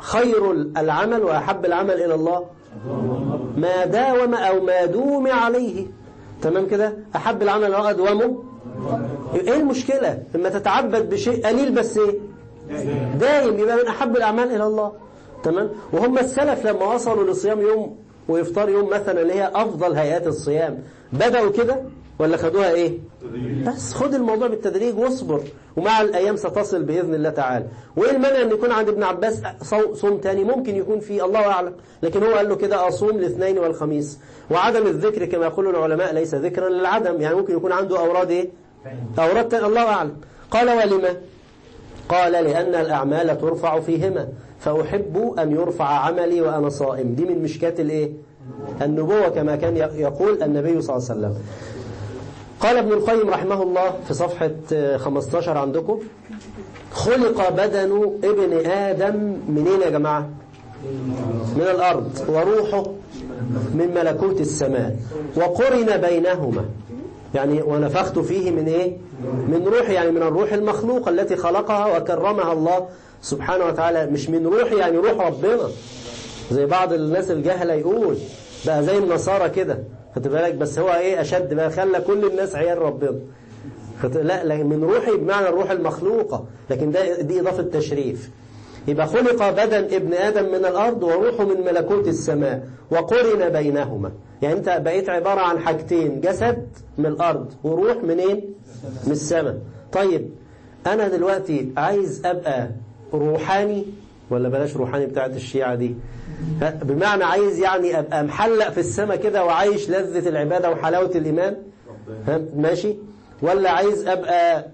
S2: خير العمل وأحب العمل إلى الله ما داوم أو ما دوم عليه تمام كده أحب العمل لو أدومه إيه المشكلة لما تتعبد بشيء قليل بس إيه دايم يبقى من أحب الأعمال إلى الله تمام وهم السلف لما وصلوا لصيام يوم وإفطار يوم مثلا اللي هي أفضل هيئات الصيام بدأوا كده ولا خدوها إيه بس خد الموضوع بالتدريج واصبر ومع الأيام ستصل بإذن الله تعالى وإيه المانع أن يكون عند ابن عباس صوم تاني ممكن يكون فيه الله أعلم لكن هو قال له كده أصوم الاثنين والخميس وعدم الذكر كما يقول العلماء ليس ذكرا للعدم يعني ممكن يكون عنده أوراد إيه أوراد تاني الله أعلم قال ولما قال لأن الأعمال ترفع فيهما فأحب أن يرفع عملي وأنا صائم دي من مشكات الإيه النبوة كما كان يقول النبي صلى الله عليه وسلم قال ابن القيم رحمه الله في صفحة 15 عندكم خلق بدن ابن آدم منين يا جماعة من الأرض وروحه من ملكوت السماء وقرن بينهما يعني ونفخت فيه من إيه من روح يعني من الروح المخلوقة التي خلقها وكرمها الله سبحانه وتعالى مش من روح يعني روح ربنا زي بعض الناس الجهلة يقول بقى زي النصارى كده خد بالك بس هو ايه اشد بقى خلى كل الناس عيال ربنا لا لكن من روحي بمعنى الروح المخلوقة لكن ده دي إضافة تشريف يبقى خلق بدن ابن آدم من الأرض وروحه من ملكوت السماء وقرن بينهما يعني أنت بقيت عبارة عن حاجتين جسد من الأرض وروح منين من السماء طيب أنا دلوقتي عايز أبقى روحاني ولا بلاش روحاني بتاعت الشيعة دي بمعنى عايز يعني أبقى محلق في السماء كده وعايش لذة العبادة وحلاوة الإيمان ماشي ولا عايز أبقى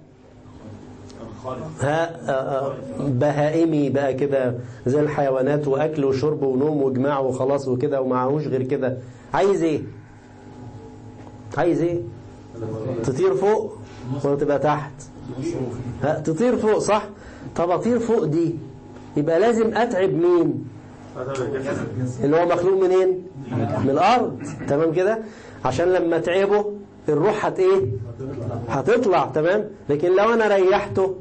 S2: ها بهائمي بقى كده زي الحيوانات وأكل وشرب ونوم وجماع وخلاص وكده ومعهوش غير كده عايز ايه عايز ايه تطير فوق ولا تبقى تحت ها تطير فوق صح طب اطير فوق دي يبقى لازم اتعب مين اللي هو مخلوق منين من الارض تمام كده عشان لما تعبه الروح هت ايه هتطلع تمام لكن لو انا ريحته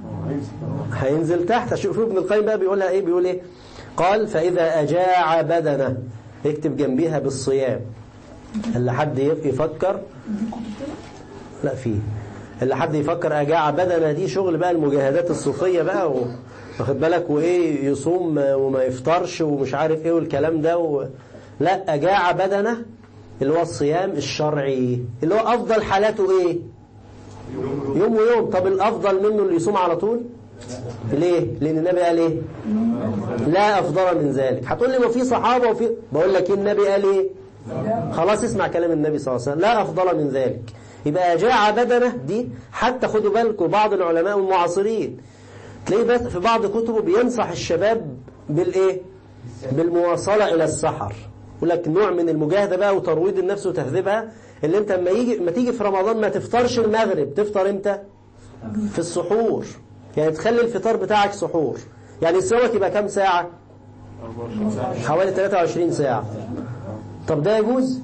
S2: هينزل تحت شوف ابن القيم بقى بيقولها ايه بيقول ايه قال فاذا اجاع بدنه اكتب جنبيها بالصيام اللي حد يفكر لا فيه اللي حد يفكر اجاع بدنه دي شغل بقى المجاهدات الصوفيه بقى و... واخد بالك وايه يصوم وما يفطرش ومش عارف ايه والكلام ده و... لا اجاع بدنه اللي هو الصيام الشرعي اللي هو افضل حالاته ايه يوم ويوم طب الافضل منه اللي يصوم على طول ليه لان النبي قال ايه لا افضل من ذلك هتقول لي ما في صحابه وفي بقول لك النبي قال ايه خلاص اسمع كلام النبي صلى الله عليه وسلم لا افضل من ذلك يبقى جاع بدنه دي حتى خدوا بالكم بعض العلماء المعاصرين تلاقيه بس في بعض كتبه بينصح الشباب بالايه بالمواصله الى السحر يقول لك نوع من المجاهده بقى وترويض النفس وتهذيبها اللي انت لما يجي ما تيجي في رمضان ما تفطرش المغرب تفطر امتى في السحور يعني تخلي الفطار بتاعك سحور يعني السمك يبقى كام ساعة حوالي 23 ساعة طب ده يجوز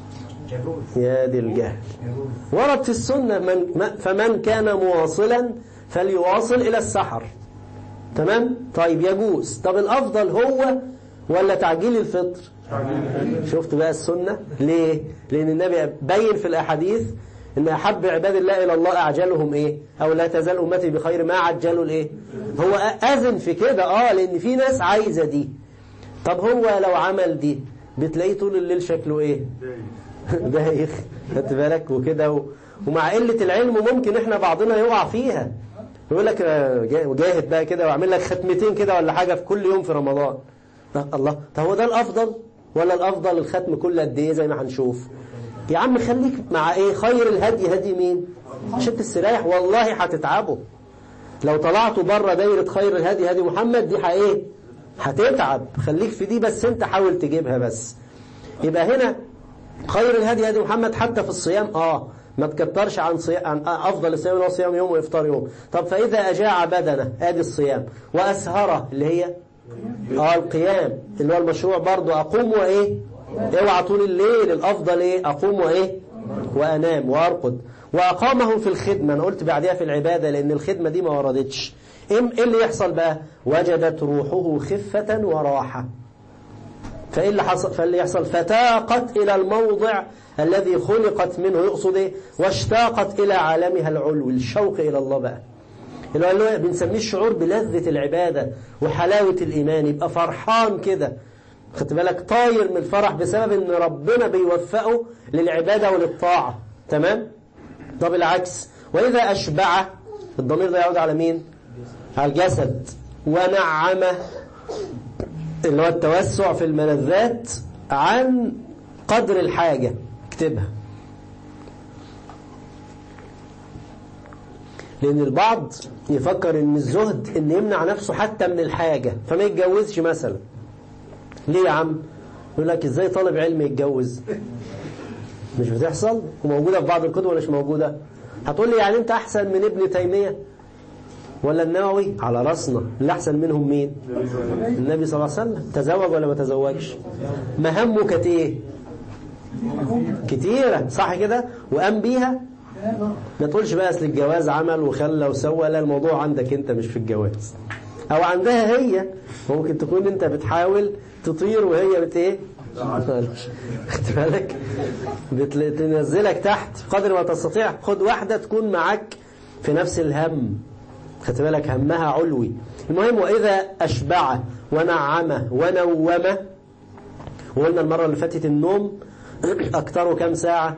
S2: يا دي الجهل ورد في السنة من فمن كان مواصلا فليواصل إلى السحر تمام طيب يجوز طب الأفضل هو ولا تعجيل الفطر شفت بقى السنة ليه لأن النبي بين في الأحاديث إن أحب عباد الله إلى الله أعجلهم إيه أو لا تزال أمتي بخير ما عجلوا الإيه هو أذن في كده آه لأن في ناس عايزة دي طب هو لو عمل دي بتلاقيه طول الليل شكله إيه دايخ خدت بالك وكده و... ومع قلة العلم ممكن إحنا بعضنا يقع فيها يقول لك جاهد بقى كده واعمل لك ختمتين كده ولا حاجة في كل يوم في رمضان الله طب هو ده الأفضل ولا الأفضل الختم كل قد إيه زي ما هنشوف يا عم خليك مع ايه خير الهدي هدي مين عشان تستريح والله هتتعبوا لو طلعتوا بره دايرة خير الهدي هدي محمد دي ايه هتتعب خليك في دي بس انت حاول تجيبها بس يبقى هنا خير الهدي هدي محمد حتى في الصيام اه ما تكترش عن صيام عن افضل الصيام اللي هو صيام يوم وافطار يوم طب فاذا اجاع بدنه ادي الصيام واسهره اللي هي اه القيام اللي هو المشروع برضه اقوم وايه اوعى طول الليل الافضل ايه اقوم وايه وانام وارقد واقامهم في الخدمه انا قلت بعدها في العباده لان الخدمه دي ما وردتش ايه اللي يحصل بقى وجدت روحه خفة وراحة فإيه اللي حصل فاللي يحصل فتاقت إلى الموضع الذي خلقت منه يقصد إيه واشتاقت إلى عالمها العلو الشوق إلى الله بقى اللي هو بنسميه الشعور بلذة العبادة وحلاوة الإيمان يبقى فرحان كده خدت بالك طاير من الفرح بسبب ان ربنا بيوفقه للعبادة وللطاعة تمام طب العكس وإذا أشبع الضمير ده يعود على مين على الجسد ونعمه اللي هو التوسع في الملذات عن قدر الحاجة اكتبها لأن البعض يفكر ان الزهد ان يمنع نفسه حتى من الحاجة فما يتجوزش مثلا ليه يا عم يقول لك ازاي طالب علم يتجوز مش بتحصل وموجودة في بعض الكتب ولا مش موجودة هتقول لي يعني انت احسن من ابن تيمية ولا النووي على راسنا اللي احسن منهم مين النبي صلى الله عليه وسلم تزوج ولا ما تزوجش مهمه كانت ايه كتيرة صح كده وقام بيها ما تقولش بقى اصل الجواز عمل وخلى وسوى لا الموضوع عندك انت مش في الجواز او عندها هي ممكن تكون انت بتحاول تطير وهي بت ايه خد بالك بتنزلك تحت قدر ما تستطيع خد واحدة تكون معك في نفس الهم خد بالك همها علوي المهم وإذا أشبع ونعمه ونومه وقلنا المرة اللي فاتت النوم أكتره كم ساعة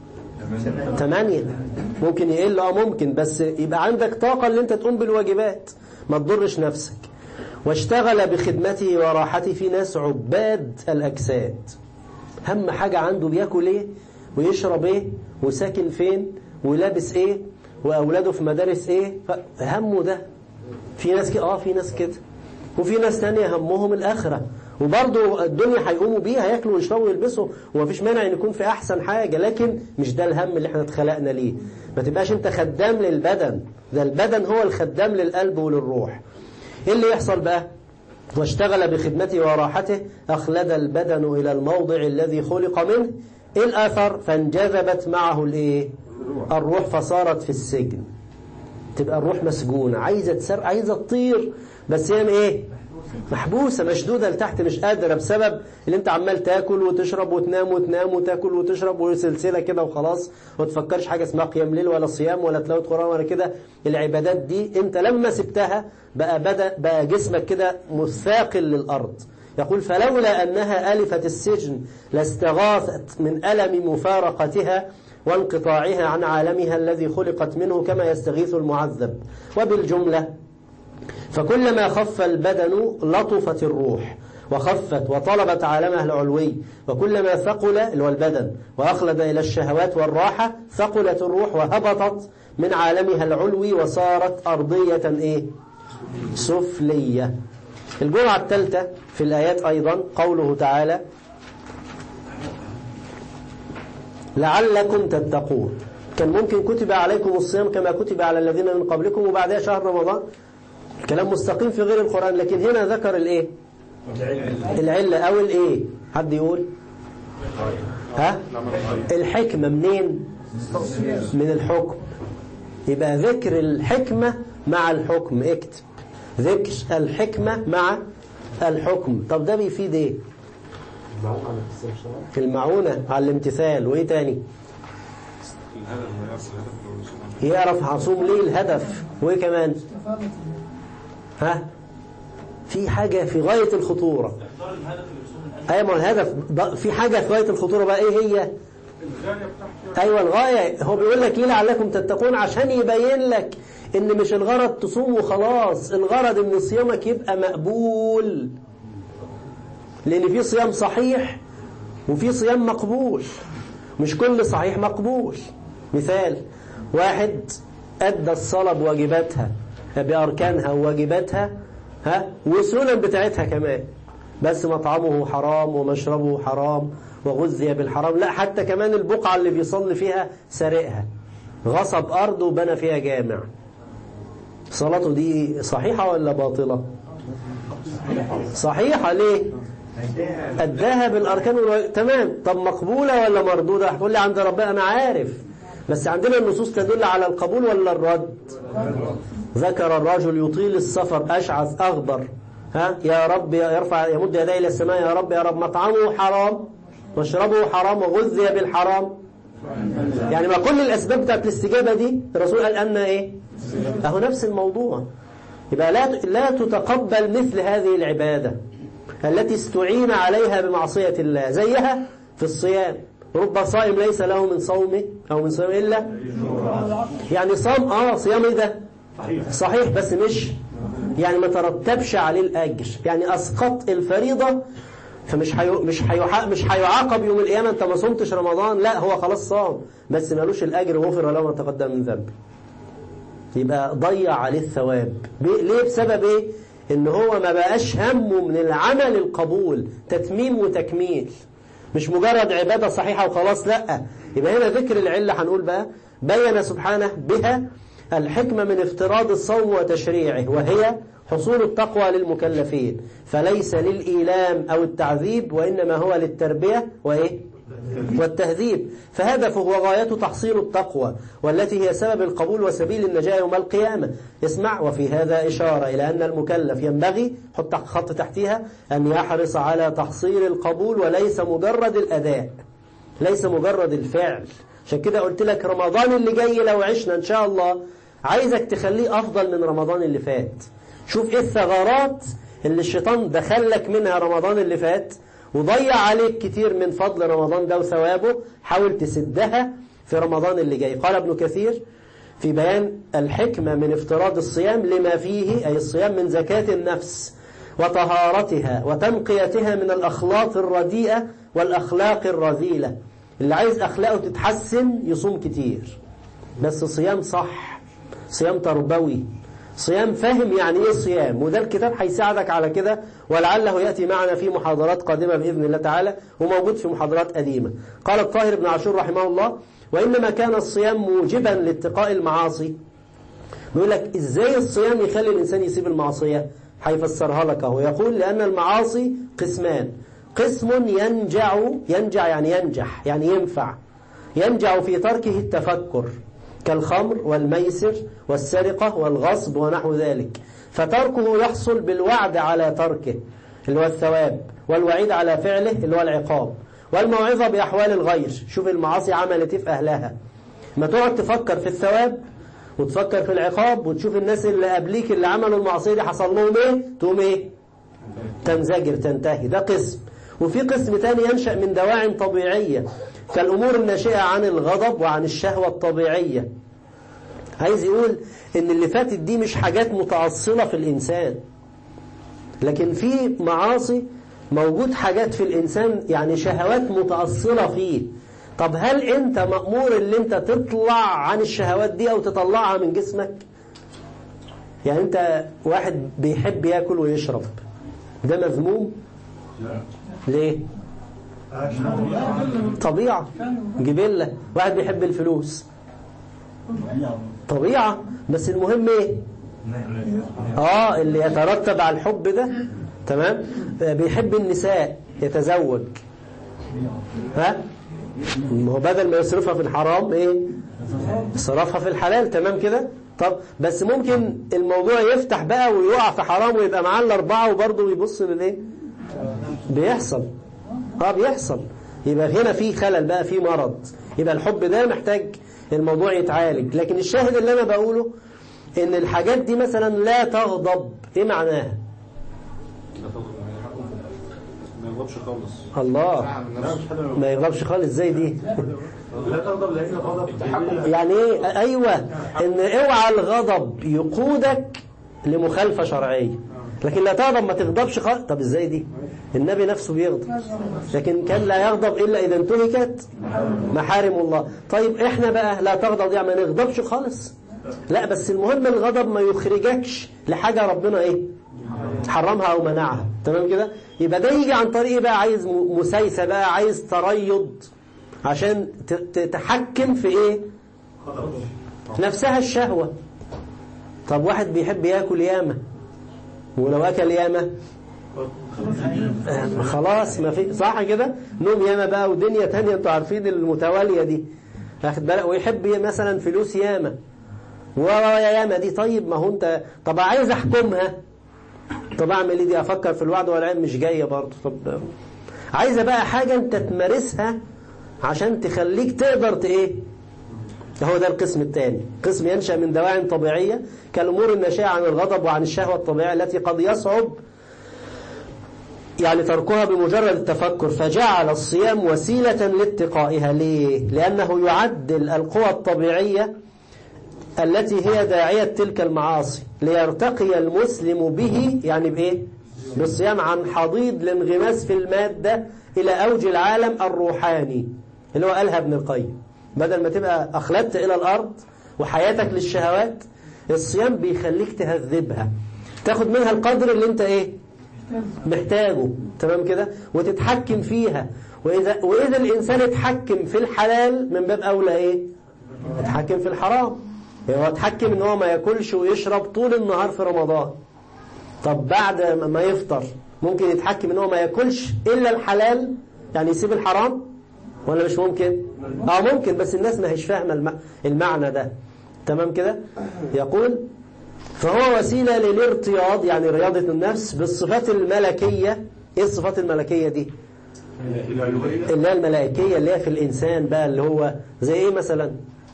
S2: ثمانية ممكن يقل اه ممكن بس يبقى عندك طاقة اللي انت تقوم بالواجبات ما تضرش نفسك واشتغل بخدمته وراحته في ناس عباد الأجساد هم حاجة عنده بياكل ايه ويشرب ايه وساكن فين ولابس ايه وأولاده في مدارس ايه همه ده في ناس كده اه في ناس كده وفي ناس تانية همهم الآخرة وبرضه الدنيا هيقوموا بيها ياكلوا ويشربوا ويلبسوا ومفيش مانع ان يكون في احسن حاجة لكن مش ده الهم اللي احنا اتخلقنا ليه ما تبقاش انت خدام للبدن ده البدن هو الخدام للقلب وللروح ايه اللي يحصل بقى واشتغل بخدمته وراحته أخلد البدن إلى الموضع الذي خلق منه إيه الأثر فانجذبت معه الإيه الروح فصارت في السجن تبقى الروح مسجونة عايزة تسر عايزة تطير بس هي ايه محبوسة مشدودة لتحت مش قادرة بسبب اللي انت عمال تاكل وتشرب وتنام وتنام وتاكل وتشرب وسلسلة كده وخلاص وتفكرش حاجة اسمها قيام ليل ولا صيام ولا تلاوة قرآن ولا كده العبادات دي انت لما سبتها بقى بدأ بقى جسمك كده مثاقل للأرض يقول فلولا أنها ألفت السجن لاستغاثت من ألم مفارقتها وانقطاعها عن عالمها الذي خلقت منه كما يستغيث المعذب وبالجملة فكلما خف البدن لطفت الروح وخفت وطلبت عالمها العلوي وكلما ثقل اللي هو البدن وأخلد إلى الشهوات والراحة ثقلت الروح وهبطت من عالمها العلوي وصارت أرضية إيه؟ سفلية الجمعة الثالثة في الآيات أيضا قوله تعالى لعلكم تتقون كان ممكن كتب عليكم الصيام كما كتب على الذين من قبلكم وبعدها شهر رمضان الكلام مستقيم في غير القرآن لكن هنا ذكر الايه العلة او الايه حد يقول ها الحكمة منين من الحكم يبقى ذكر الحكمة مع الحكم اكتب ذكر الحكمة مع الحكم طب ده بيفيد ايه في المعونة على الامتثال وايه تاني يعرف هصوم ليه الهدف وايه كمان ها في حاجة في غاية الخطورة ايوه ما الهدف في حاجة في غاية الخطورة بقى ايه هي ايوه الغاية هو بيقول لك ليه لعلكم تتقون عشان يبين لك ان مش الغرض تصوم وخلاص الغرض ان صيامك يبقى مقبول لان في صيام صحيح وفي صيام مقبول مش كل صحيح مقبول مثال واحد أدى الصلاة بواجباتها بأركانها وواجباتها ها والسنن بتاعتها كمان بس مطعمه حرام ومشربه حرام وغذي بالحرام لا حتى كمان البقعة اللي بيصلي فيها سرقها غصب أرض وبنى فيها جامع صلاته دي صحيحة ولا باطلة صحيحة ليه أداها بالأركان والواجب تمام طب مقبولة ولا مردودة هتقول لي عند ربنا أنا عارف بس عندنا النصوص تدل على القبول ولا الرد ذكر الرجل يطيل السفر أشعث أغبر ها يا رب يرفع يمد يديه إلى السماء يا رب يا رب مطعمه حرام مشربه حرام وغذي بالحرام يعني ما كل الأسباب بتاعت الاستجابة دي الرسول قال أن إيه أهو نفس الموضوع يبقى لا لا تتقبل مثل هذه العبادة التي استعين عليها بمعصية الله زيها في الصيام رب صائم ليس له من صومه أو من صومه إلا يعني صام آه صيام إيه ده صحيح بس مش يعني ما ترتبش عليه الأجر يعني أسقط الفريضة فمش حيو مش حيو مش هيعاقب يوم القيامة أنت ما صمتش رمضان لا هو خلاص صام بس مالوش الأجر غفر له ما تقدم من ذنب يبقى ضيع عليه الثواب ليه بسبب إيه إن هو ما بقاش همه من العمل القبول تتميم وتكميل مش مجرد عبادة صحيحة وخلاص لا يبقى هنا ذكر العلة هنقول بقى بين سبحانه بها الحكمة من افتراض الصوم وتشريعه وهي حصول التقوى للمكلفين فليس للإيلام أو التعذيب وإنما هو للتربية وإيه؟ والتهذيب فهدفه وغايته تحصيل التقوى والتي هي سبب القبول وسبيل النجاة يوم القيامة اسمع وفي هذا إشارة إلى أن المكلف ينبغي حط خط تحتها أن يحرص على تحصيل القبول وليس مجرد الأداء ليس مجرد الفعل عشان كده قلت لك رمضان اللي جاي لو عشنا إن شاء الله عايزك تخليه أفضل من رمضان اللي فات شوف إيه الثغرات اللي الشيطان دخلك منها رمضان اللي فات وضيع عليك كتير من فضل رمضان ده وثوابه حاول تسدها في رمضان اللي جاي قال ابن كثير في بيان الحكمة من افتراض الصيام لما فيه أي الصيام من زكاة النفس وطهارتها وتنقيتها من الأخلاق الرديئة والأخلاق الرذيلة اللي عايز أخلاقه تتحسن يصوم كتير بس صيام صح صيام تربوي صيام فاهم يعني ايه صيام وده الكتاب هيساعدك على كده ولعله يأتي معنا في محاضرات قادمة بإذن الله تعالى وموجود في محاضرات قديمة قال الطاهر بن عاشور رحمه الله وإنما كان الصيام موجبا لاتقاء المعاصي بيقول لك ازاي الصيام يخلي الإنسان يسيب المعصية هيفسرها لك اهو يقول لأن المعاصي قسمان قسم ينجع ينجع يعني ينجح يعني ينفع ينجع في تركه التفكر كالخمر والميسر والسرقة والغصب ونحو ذلك فتركه يحصل بالوعد على تركه اللي هو الثواب والوعيد على فعله اللي هو العقاب والموعظة بأحوال الغير شوف المعاصي عملت ايه في أهلها ما تقعد تفكر في الثواب وتفكر في العقاب وتشوف الناس اللي قبليك اللي عملوا المعصية دي حصل لهم ايه تقوم ايه تنزجر تنتهي ده قسم وفي قسم تاني ينشأ من دواعي طبيعية كالأمور الناشئة عن الغضب وعن الشهوة الطبيعية عايز يقول ان اللي فاتت دي مش حاجات متأصلة في الإنسان لكن في معاصي موجود حاجات في الإنسان يعني شهوات متأصلة فيه طب هل انت مأمور اللي انت تطلع عن الشهوات دي او تطلعها من جسمك يعني انت واحد بيحب ياكل ويشرب ده مذموم ليه طبيعة جبلة واحد بيحب الفلوس طبيعة بس المهم ايه اه اللي يترتب على الحب ده تمام بيحب النساء يتزوج ها ما هو بدل ما يصرفها في الحرام ايه صرفها في الحلال تمام كده طب بس ممكن الموضوع يفتح بقى ويقع في حرام ويبقى معاه الاربعه وبرضه يبص للايه بيحصل اه بيحصل يبقى هنا في خلل بقى في مرض يبقى الحب ده محتاج الموضوع يتعالج لكن الشاهد اللي انا بقوله ان الحاجات دي مثلا لا تغضب ايه معناها
S3: ما يغضبش خالص
S2: الله ما يغضبش خالص ازاي دي
S3: لا تغضب لان غضب تحكم
S2: يعني ايه ايوه ان اوعى الغضب يقودك لمخالفة شرعية لكن لا تغضب ما تغضبش خالص طب ازاي دي النبي نفسه بيغضب لكن كان لا يغضب الا اذا انتهكت محارم الله طيب احنا بقى لا تغضب يعني ما نغضبش خالص لا بس المهم الغضب ما يخرجكش لحاجة ربنا ايه حرمها او منعها تمام كده يبقى ده يجي عن طريق بقى عايز م- مسايسة بقى عايز تريض عشان ت- تتحكم في ايه نفسها الشهوة طب واحد بيحب ياكل ياما ولو اكل ياما آه، خلاص ما في صح كده نوم ياما بقى ودنيا تانية انتوا عارفين المتوالية دي واخد بالك ويحب مثلا فلوس ياما وياما دي طيب ما هو انت طب عايز احكمها طب اعمل ايه دي افكر في الوعد والعين مش جايه برضه طب عايزه بقى حاجه انت تمارسها عشان تخليك تقدر ت- ايه هو ده القسم الثاني قسم ينشأ من دواعي طبيعية كالأمور الناشئة عن الغضب وعن الشهوة الطبيعية التي قد يصعب يعني تركها بمجرد التفكر فجعل الصيام وسيلة لاتقائها ليه؟ لأنه يعدل القوى الطبيعية التي هي داعية تلك المعاصي ليرتقي المسلم به يعني بإيه؟ بالصيام عن حضيض الانغماس في المادة إلى أوج العالم الروحاني اللي هو قالها ابن القيم بدل ما تبقى أخلدت إلى الأرض وحياتك للشهوات الصيام بيخليك تهذبها تاخد منها القدر اللي انت ايه محتاجه تمام كده وتتحكم فيها وإذا, وإذا الإنسان اتحكم في الحلال من باب أولى إيه اتحكم في الحرام يعني هو اتحكم ان هو ما ياكلش ويشرب طول النهار في رمضان طب بعد ما يفطر ممكن يتحكم ان هو ما ياكلش إلا الحلال يعني يسيب الحرام ولا مش ممكن اه ممكن بس الناس ما هيش فاهمه الم... المعنى ده تمام كده يقول فهو وسيلة للارتياض يعني رياضة النفس بالصفات الملكية ايه الصفات الملكية دي اللي هي الملائكية اللي هي في الإنسان بقى اللي هو زي ايه مثلا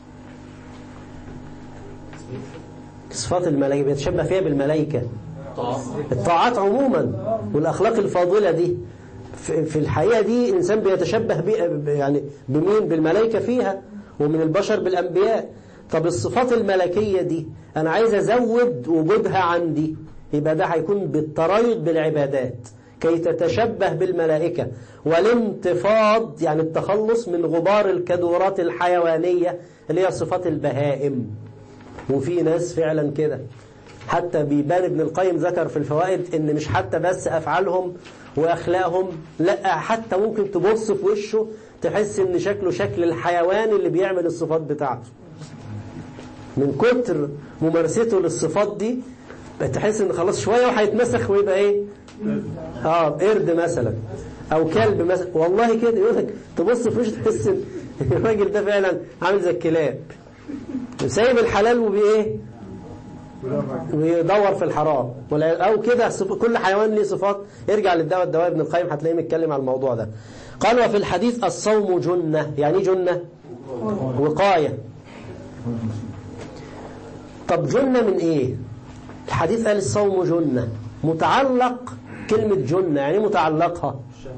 S2: صفات الملائكة بيتشبه فيها بالملائكة الطاعات عموما والأخلاق الفاضلة دي في في الحقيقة دي إنسان بيتشبه بي يعني بمين بالملائكة فيها ومن البشر بالأنبياء طب الصفات الملكية دي أنا عايز أزود وجودها عندي يبقى ده هيكون بالتريض بالعبادات كي تتشبه بالملائكة والانتفاض يعني التخلص من غبار الكدورات الحيوانية اللي هي صفات البهائم وفي ناس فعلا كده حتى بيبان ابن القيم ذكر في الفوائد ان مش حتى بس افعالهم واخلاقهم لا حتى ممكن تبص في وشه تحس ان شكله شكل الحيوان اللي بيعمل الصفات بتاعته من كتر ممارسته للصفات دي تحس ان خلاص شويه وهيتمسخ ويبقى ايه اه قرد مثلا او كلب مثلا والله كده يقول لك تبص في وشه تحس ان الراجل ده فعلا عامل زي الكلاب سايب الحلال وبايه ويدور في الحرام ولا او كده كل حيوان ليه صفات ارجع للدواء الدواء ابن القيم هتلاقيه متكلم على الموضوع ده قال وفي الحديث الصوم جنة يعني ايه جنة وقاية طب جنة من ايه الحديث قال الصوم جنة متعلق كلمة جنة يعني متعلقها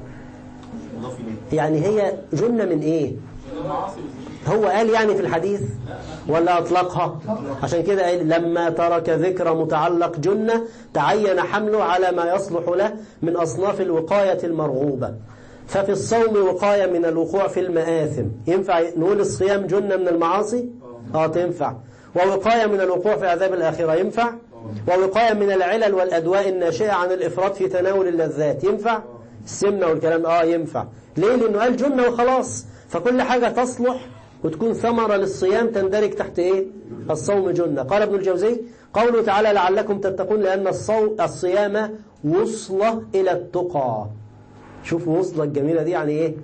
S2: يعني هي جنة من ايه هو قال يعني في الحديث ولا أطلقها عشان كده قال لما ترك ذكر متعلق جنة تعين حمله على ما يصلح له من أصناف الوقاية المرغوبة ففي الصوم وقاية من الوقوع في المآثم ينفع نقول الصيام جنة من المعاصي اه تنفع ووقاية من الوقوع في عذاب الآخرة ينفع ووقاية من العلل والأدواء الناشئة عن الإفراط في تناول اللذات ينفع السمنة والكلام اه ينفع ليه لأنه قال جنة وخلاص فكل حاجة تصلح وتكون ثمرة للصيام تندرج تحت ايه الصوم جنة قال ابن الجوزي قوله تعالى لعلكم تتقون لأن الصو... الصيام وصلة إلى التقى شوف وصلة الجميلة دي يعني ايه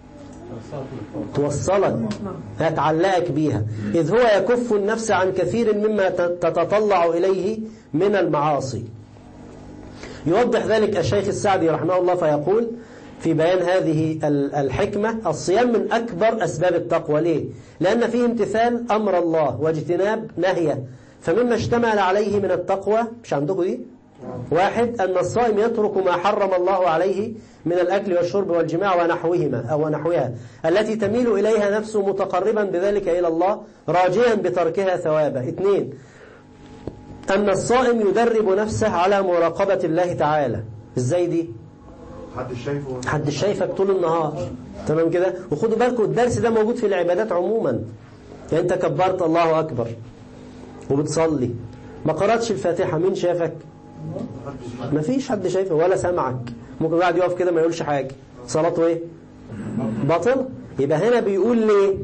S2: توصلك هتعلقك بيها إذ هو يكف النفس عن كثير مما تتطلع إليه من المعاصي يوضح ذلك الشيخ السعدي رحمه الله فيقول في بيان هذه الحكمة الصيام من أكبر أسباب التقوى ليه؟ لأن فيه امتثال أمر الله واجتناب نهيه فمما اشتمل عليه من التقوى مش عندكم دي؟ واحد أن الصائم يترك ما حرم الله عليه من الأكل والشرب والجماع ونحوهما أو نحوها التي تميل إليها نفسه متقربا بذلك إلى الله راجيا بتركها ثوابا اثنين أن الصائم يدرب نفسه على مراقبة الله تعالى ازاي دي؟
S3: حد شايفه
S2: حد شايفك طول النهار تمام كده وخدوا بالكم الدرس ده موجود في العبادات عموما يعني انت كبرت الله اكبر وبتصلي ما قراتش الفاتحه مين شافك ما فيش حد شايفه ولا سمعك ممكن واحد يقف كده ما يقولش حاجه صلاته ايه باطل يبقى هنا بيقول ليه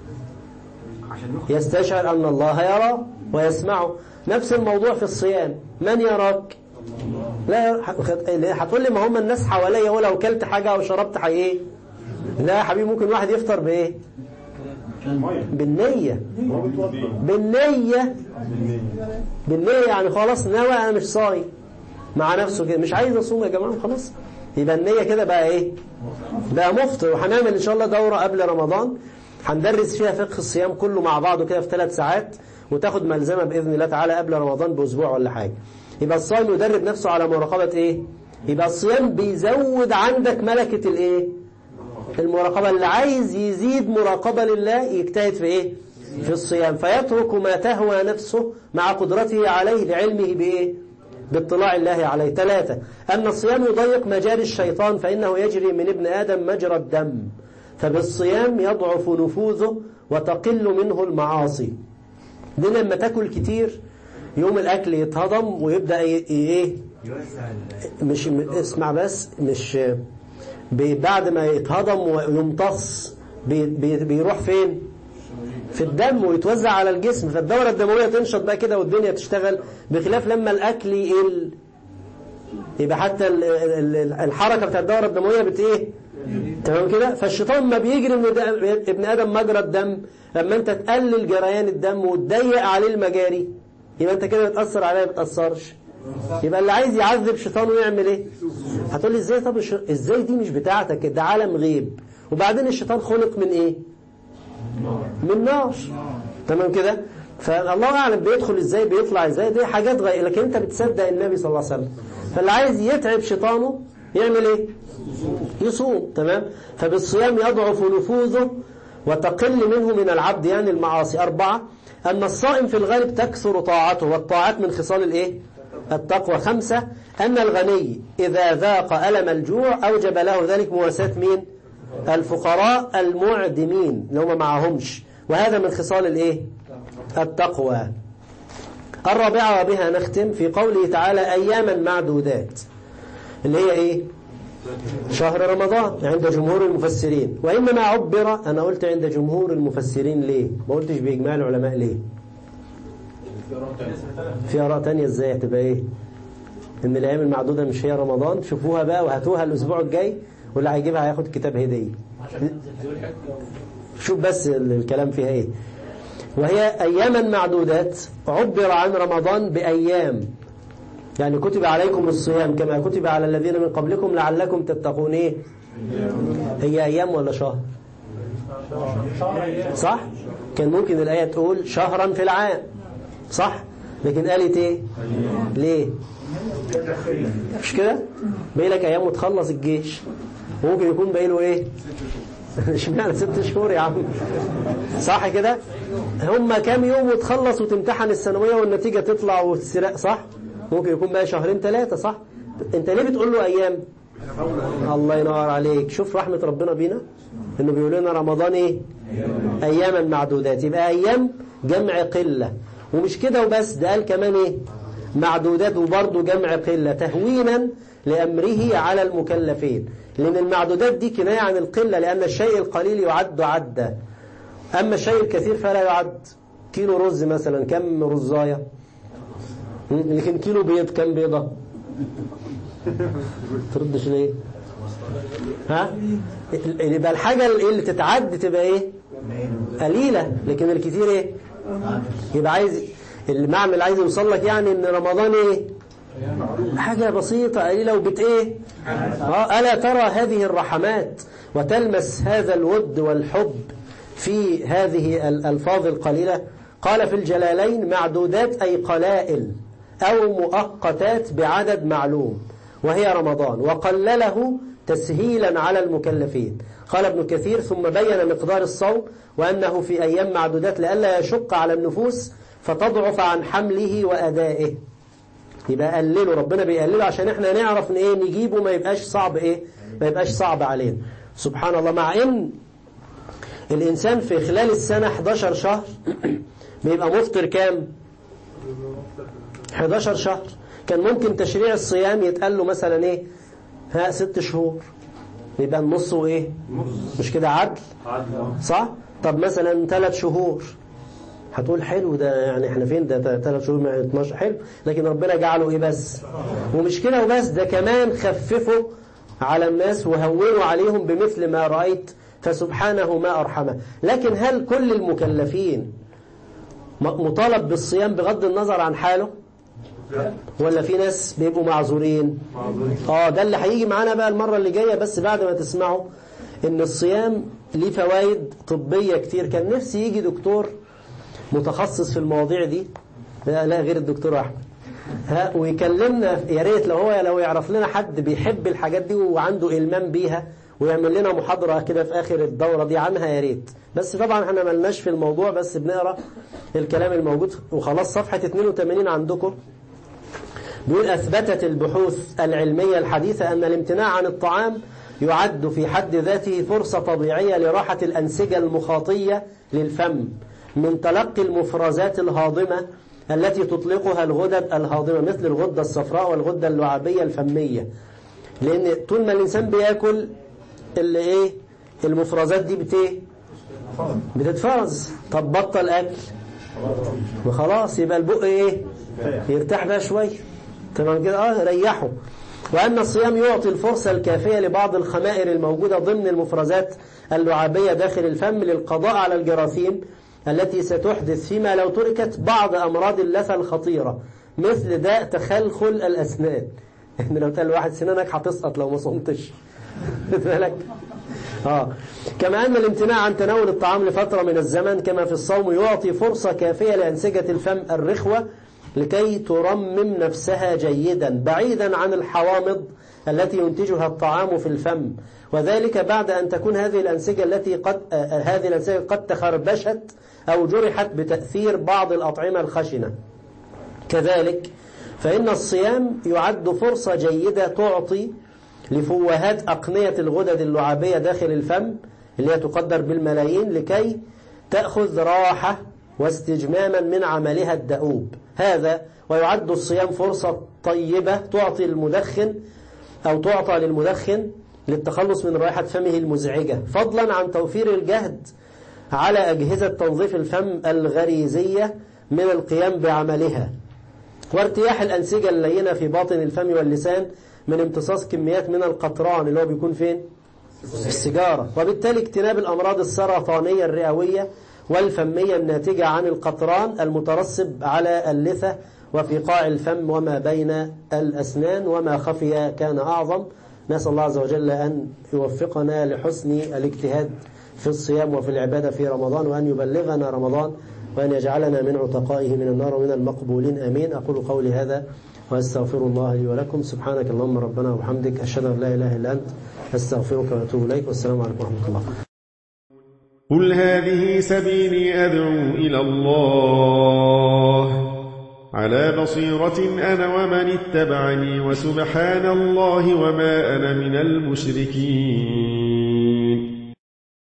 S2: يستشعر ان الله يرى ويسمعه نفس الموضوع في الصيام من يراك لا هتقول لي ما هم الناس حواليا ولو كلت حاجة أو شربت حاجة إيه لا يا حبيبي ممكن واحد يفطر بإيه بالنية
S3: هو بيتوضى
S2: بالنية بالنية يعني خلاص نوى أنا مش صايم مع نفسه كده مش عايز أصوم يا جماعة خلاص يبقى النية كده بقى إيه بقى مفطر وهنعمل إن شاء الله دورة قبل رمضان هندرس فيها فقه الصيام كله مع بعضه كده في ثلاث ساعات وتاخد ملزمة بإذن الله تعالى قبل رمضان بأسبوع ولا حاجة يبقى الصائم يدرب نفسه على مراقبة إيه يبقى الصيام بيزود عندك ملكة الإيه المراقبة اللي عايز يزيد مراقبة لله يجتهد في إيه في الصيام فيترك ما تهوى نفسه مع قدرته عليه لعلمه بإيه باطلاع الله عليه ثلاثة أن الصيام يضيق مجاري الشيطان فإنه يجري من ابن آدم مجرى الدم فبالصيام يضعف نفوذه وتقل منه المعاصي دي لما تاكل كتير يوم الأكل يتهضم ويبدأ ي- إيه مش م- اسمع بس مش بي- بعد ما يتهضم ويمتص بي- بي- بيروح فين في الدم ويتوزع على الجسم فالدورة الدموية تنشط بقى كده والدنيا تشتغل بخلاف لما الأكل يقل يبقى حتى ال- ال- ال- الحركة بتاع الدورة الدموية بت ايه تمام كده فالشيطان ما بيجري من د- ابن آدم مجرى الدم لما انت تقلل جريان الدم وتضيق عليه المجاري يبقى انت كده بتأثر عليه ما بتأثرش يبقى اللي عايز يعذب شيطانه يعمل ايه هتقول لي ازاي طب الش- ازاي دي مش بتاعتك ده عالم غيب وبعدين الشيطان خلق من ايه من نار تمام كده فالله اعلم بيدخل ازاي بيطلع ازاي دي حاجات غير لكن انت بتصدق النبي صلى الله عليه وسلم فاللي عايز يتعب شيطانه يعمل ايه يصوم تمام فبالصيام يضعف نفوذه وتقل منه من العبد يعني المعاصي أربعة أن الصائم في الغالب تكثر طاعته والطاعات من خصال الإيه؟ التقوى خمسة أن الغني إذا ذاق ألم الجوع أوجب له ذلك مواساة مين؟ الفقراء المعدمين اللي هم معهمش وهذا من خصال الإيه؟ التقوى الرابعة وبها نختم في قوله تعالى أياما معدودات اللي هي إيه؟ شهر رمضان عند جمهور المفسرين وإنما عبر أنا قلت عند جمهور المفسرين ليه ما قلتش بإجماع العلماء ليه في آراء تانية إزاي هتبقى إيه إن الأيام المعدودة مش هي رمضان شوفوها بقى وهاتوها الأسبوع الجاي واللي هيجيبها هياخد كتاب هدية شوف بس ال- الكلام فيها إيه وهي أياما معدودات عبر عن رمضان بأيام يعني كتب عليكم الصيام كما كتب على الذين من قبلكم لعلكم تتقون ايه هي ايام ولا شهر صح كان ممكن الآية تقول شهرا في العام صح لكن قالت ايه ليه مش كده باقي لك ايام وتخلص الجيش ممكن يكون باقي له ايه اشمعنى ست شهور يا عم صح كده هم كام يوم وتخلص وتمتحن الثانويه والنتيجه تطلع والسراق صح ممكن يكون بقى شهرين ثلاثه صح انت ليه بتقول له ايام الله ينور عليك شوف رحمه ربنا بينا انه بيقول لنا رمضان ايه اياما معدودات يبقى ايام جمع قله ومش كده وبس ده قال كمان ايه معدودات وبرضه جمع قله تهوينا لامره على المكلفين لان المعدودات دي كنايه عن القله لان الشيء القليل يعد عدا اما الشيء الكثير فلا يعد كيلو رز مثلا كم رزايه لكن كيلو بيض كم بيضه تردش ليه ها يبقى الحاجه اللي تتعد تبقى ايه قليله لكن الكثير ايه يبقى عايز المعنى اللي عايز يوصل لك يعني ان رمضان ايه حاجة بسيطة قليلة وبت ايه آه ألا ترى هذه الرحمات وتلمس هذا الود والحب في هذه الألفاظ القليلة قال في الجلالين معدودات أي قلائل أو مؤقتات بعدد معلوم وهي رمضان وقلله تسهيلا على المكلفين قال ابن كثير ثم بين مقدار الصوم وأنه في أيام معدودات لئلا يشق على النفوس فتضعف عن حمله وأدائه يبقى قلله ربنا بيقلله عشان احنا نعرف ان ايه نجيبه ما يبقاش صعب ايه ما يبقاش صعب علينا سبحان الله مع ان الانسان في خلال السنة 11 شهر بيبقى مفطر كام 11 شهر كان ممكن تشريع الصيام يتقال له مثلا ايه ها ست شهور يبقى النص وايه مش كده عدل صح طب مثلا ثلاث شهور هتقول حلو ده يعني احنا فين ده ثلاث شهور مع 12 حلو لكن ربنا جعله ايه بس ومش كده وبس ده كمان خففوا على الناس وهونوا عليهم بمثل ما رأيت فسبحانه ما أرحمه لكن هل كل المكلفين مطالب بالصيام بغض النظر عن حاله ولا في ناس بيبقوا معذورين اه ده اللي هيجي معانا بقى المرة اللي جاية بس بعد ما تسمعوا ان الصيام ليه فوائد طبية كتير كان نفسي يجي دكتور متخصص في المواضيع دي لا, لا غير الدكتور احمد ها ويكلمنا يا ريت لو هو لو يعرف لنا حد بيحب الحاجات دي وعنده إلمام بيها ويعمل لنا محاضرة كده في آخر الدورة دي عنها يا ريت بس طبعا احنا ملناش في الموضوع بس بنقرأ الكلام الموجود وخلاص صفحة 82 عندكم بيقول أثبتت البحوث العلمية الحديثة أن الامتناع عن الطعام يعد في حد ذاته فرصة طبيعية لراحة الأنسجة المخاطية للفم من تلقي المفرزات الهاضمة التي تطلقها الغدد الهاضمة مثل الغدة الصفراء والغدة اللعابية الفمية لأن طول ما الإنسان بياكل اللي إيه المفرزات دي بت بتتفرز طب بطل أكل وخلاص يبقى البق إيه يرتاح بقى شوية تمام كده اه ريحه وأن الصيام يعطي الفرصة الكافية لبعض الخمائر الموجودة ضمن المفرزات اللعابية داخل الفم للقضاء على الجراثيم التي ستحدث فيما لو تركت بعض أمراض اللثة الخطيرة مثل داء تخلخل الأسنان يعني لو قال واحد سنانك هتسقط لو ما صمتش بالك آه. كما أن الامتناع عن تناول الطعام لفترة من الزمن كما في الصوم يعطي فرصة كافية لأنسجة الفم الرخوة لكي ترمم نفسها جيدا بعيدا عن الحوامض التي ينتجها الطعام في الفم وذلك بعد أن تكون هذه الأنسجة التي قد آه هذه الأنسجة قد تخربشت أو جرحت بتأثير بعض الأطعمة الخشنة كذلك فإن الصيام يعد فرصة جيدة تعطي لفوهات أقنية الغدد اللعابية داخل الفم اللي هي تقدر بالملايين لكي تأخذ راحة واستجماما من عملها الدؤوب هذا ويعد الصيام فرصة طيبة تعطي المدخن أو تعطى للمدخن للتخلص من رائحة فمه المزعجة فضلا عن توفير الجهد على أجهزة تنظيف الفم الغريزية من القيام بعملها وارتياح الأنسجة اللينة في باطن الفم واللسان من امتصاص كميات من القطران اللي هو بيكون فين؟ في السيجارة وبالتالي اجتناب الأمراض السرطانية الرئوية والفمية الناتجة عن القطران المترسب على اللثة وفي قاع الفم وما بين الأسنان وما خفي كان أعظم نسأل الله عز وجل أن يوفقنا لحسن الاجتهاد في الصيام وفي العبادة في رمضان وأن يبلغنا رمضان وأن يجعلنا من عتقائه من النار ومن المقبولين أمين أقول قولي هذا وأستغفر الله لي ولكم سبحانك اللهم ربنا وبحمدك أشهد أن لا إله إلا أنت أستغفرك وأتوب إليك والسلام عليكم ورحمة الله
S4: قل هذه سبيلي أدعو إلى الله على بصيرة أنا ومن اتبعني وسبحان الله وما أنا من المشركين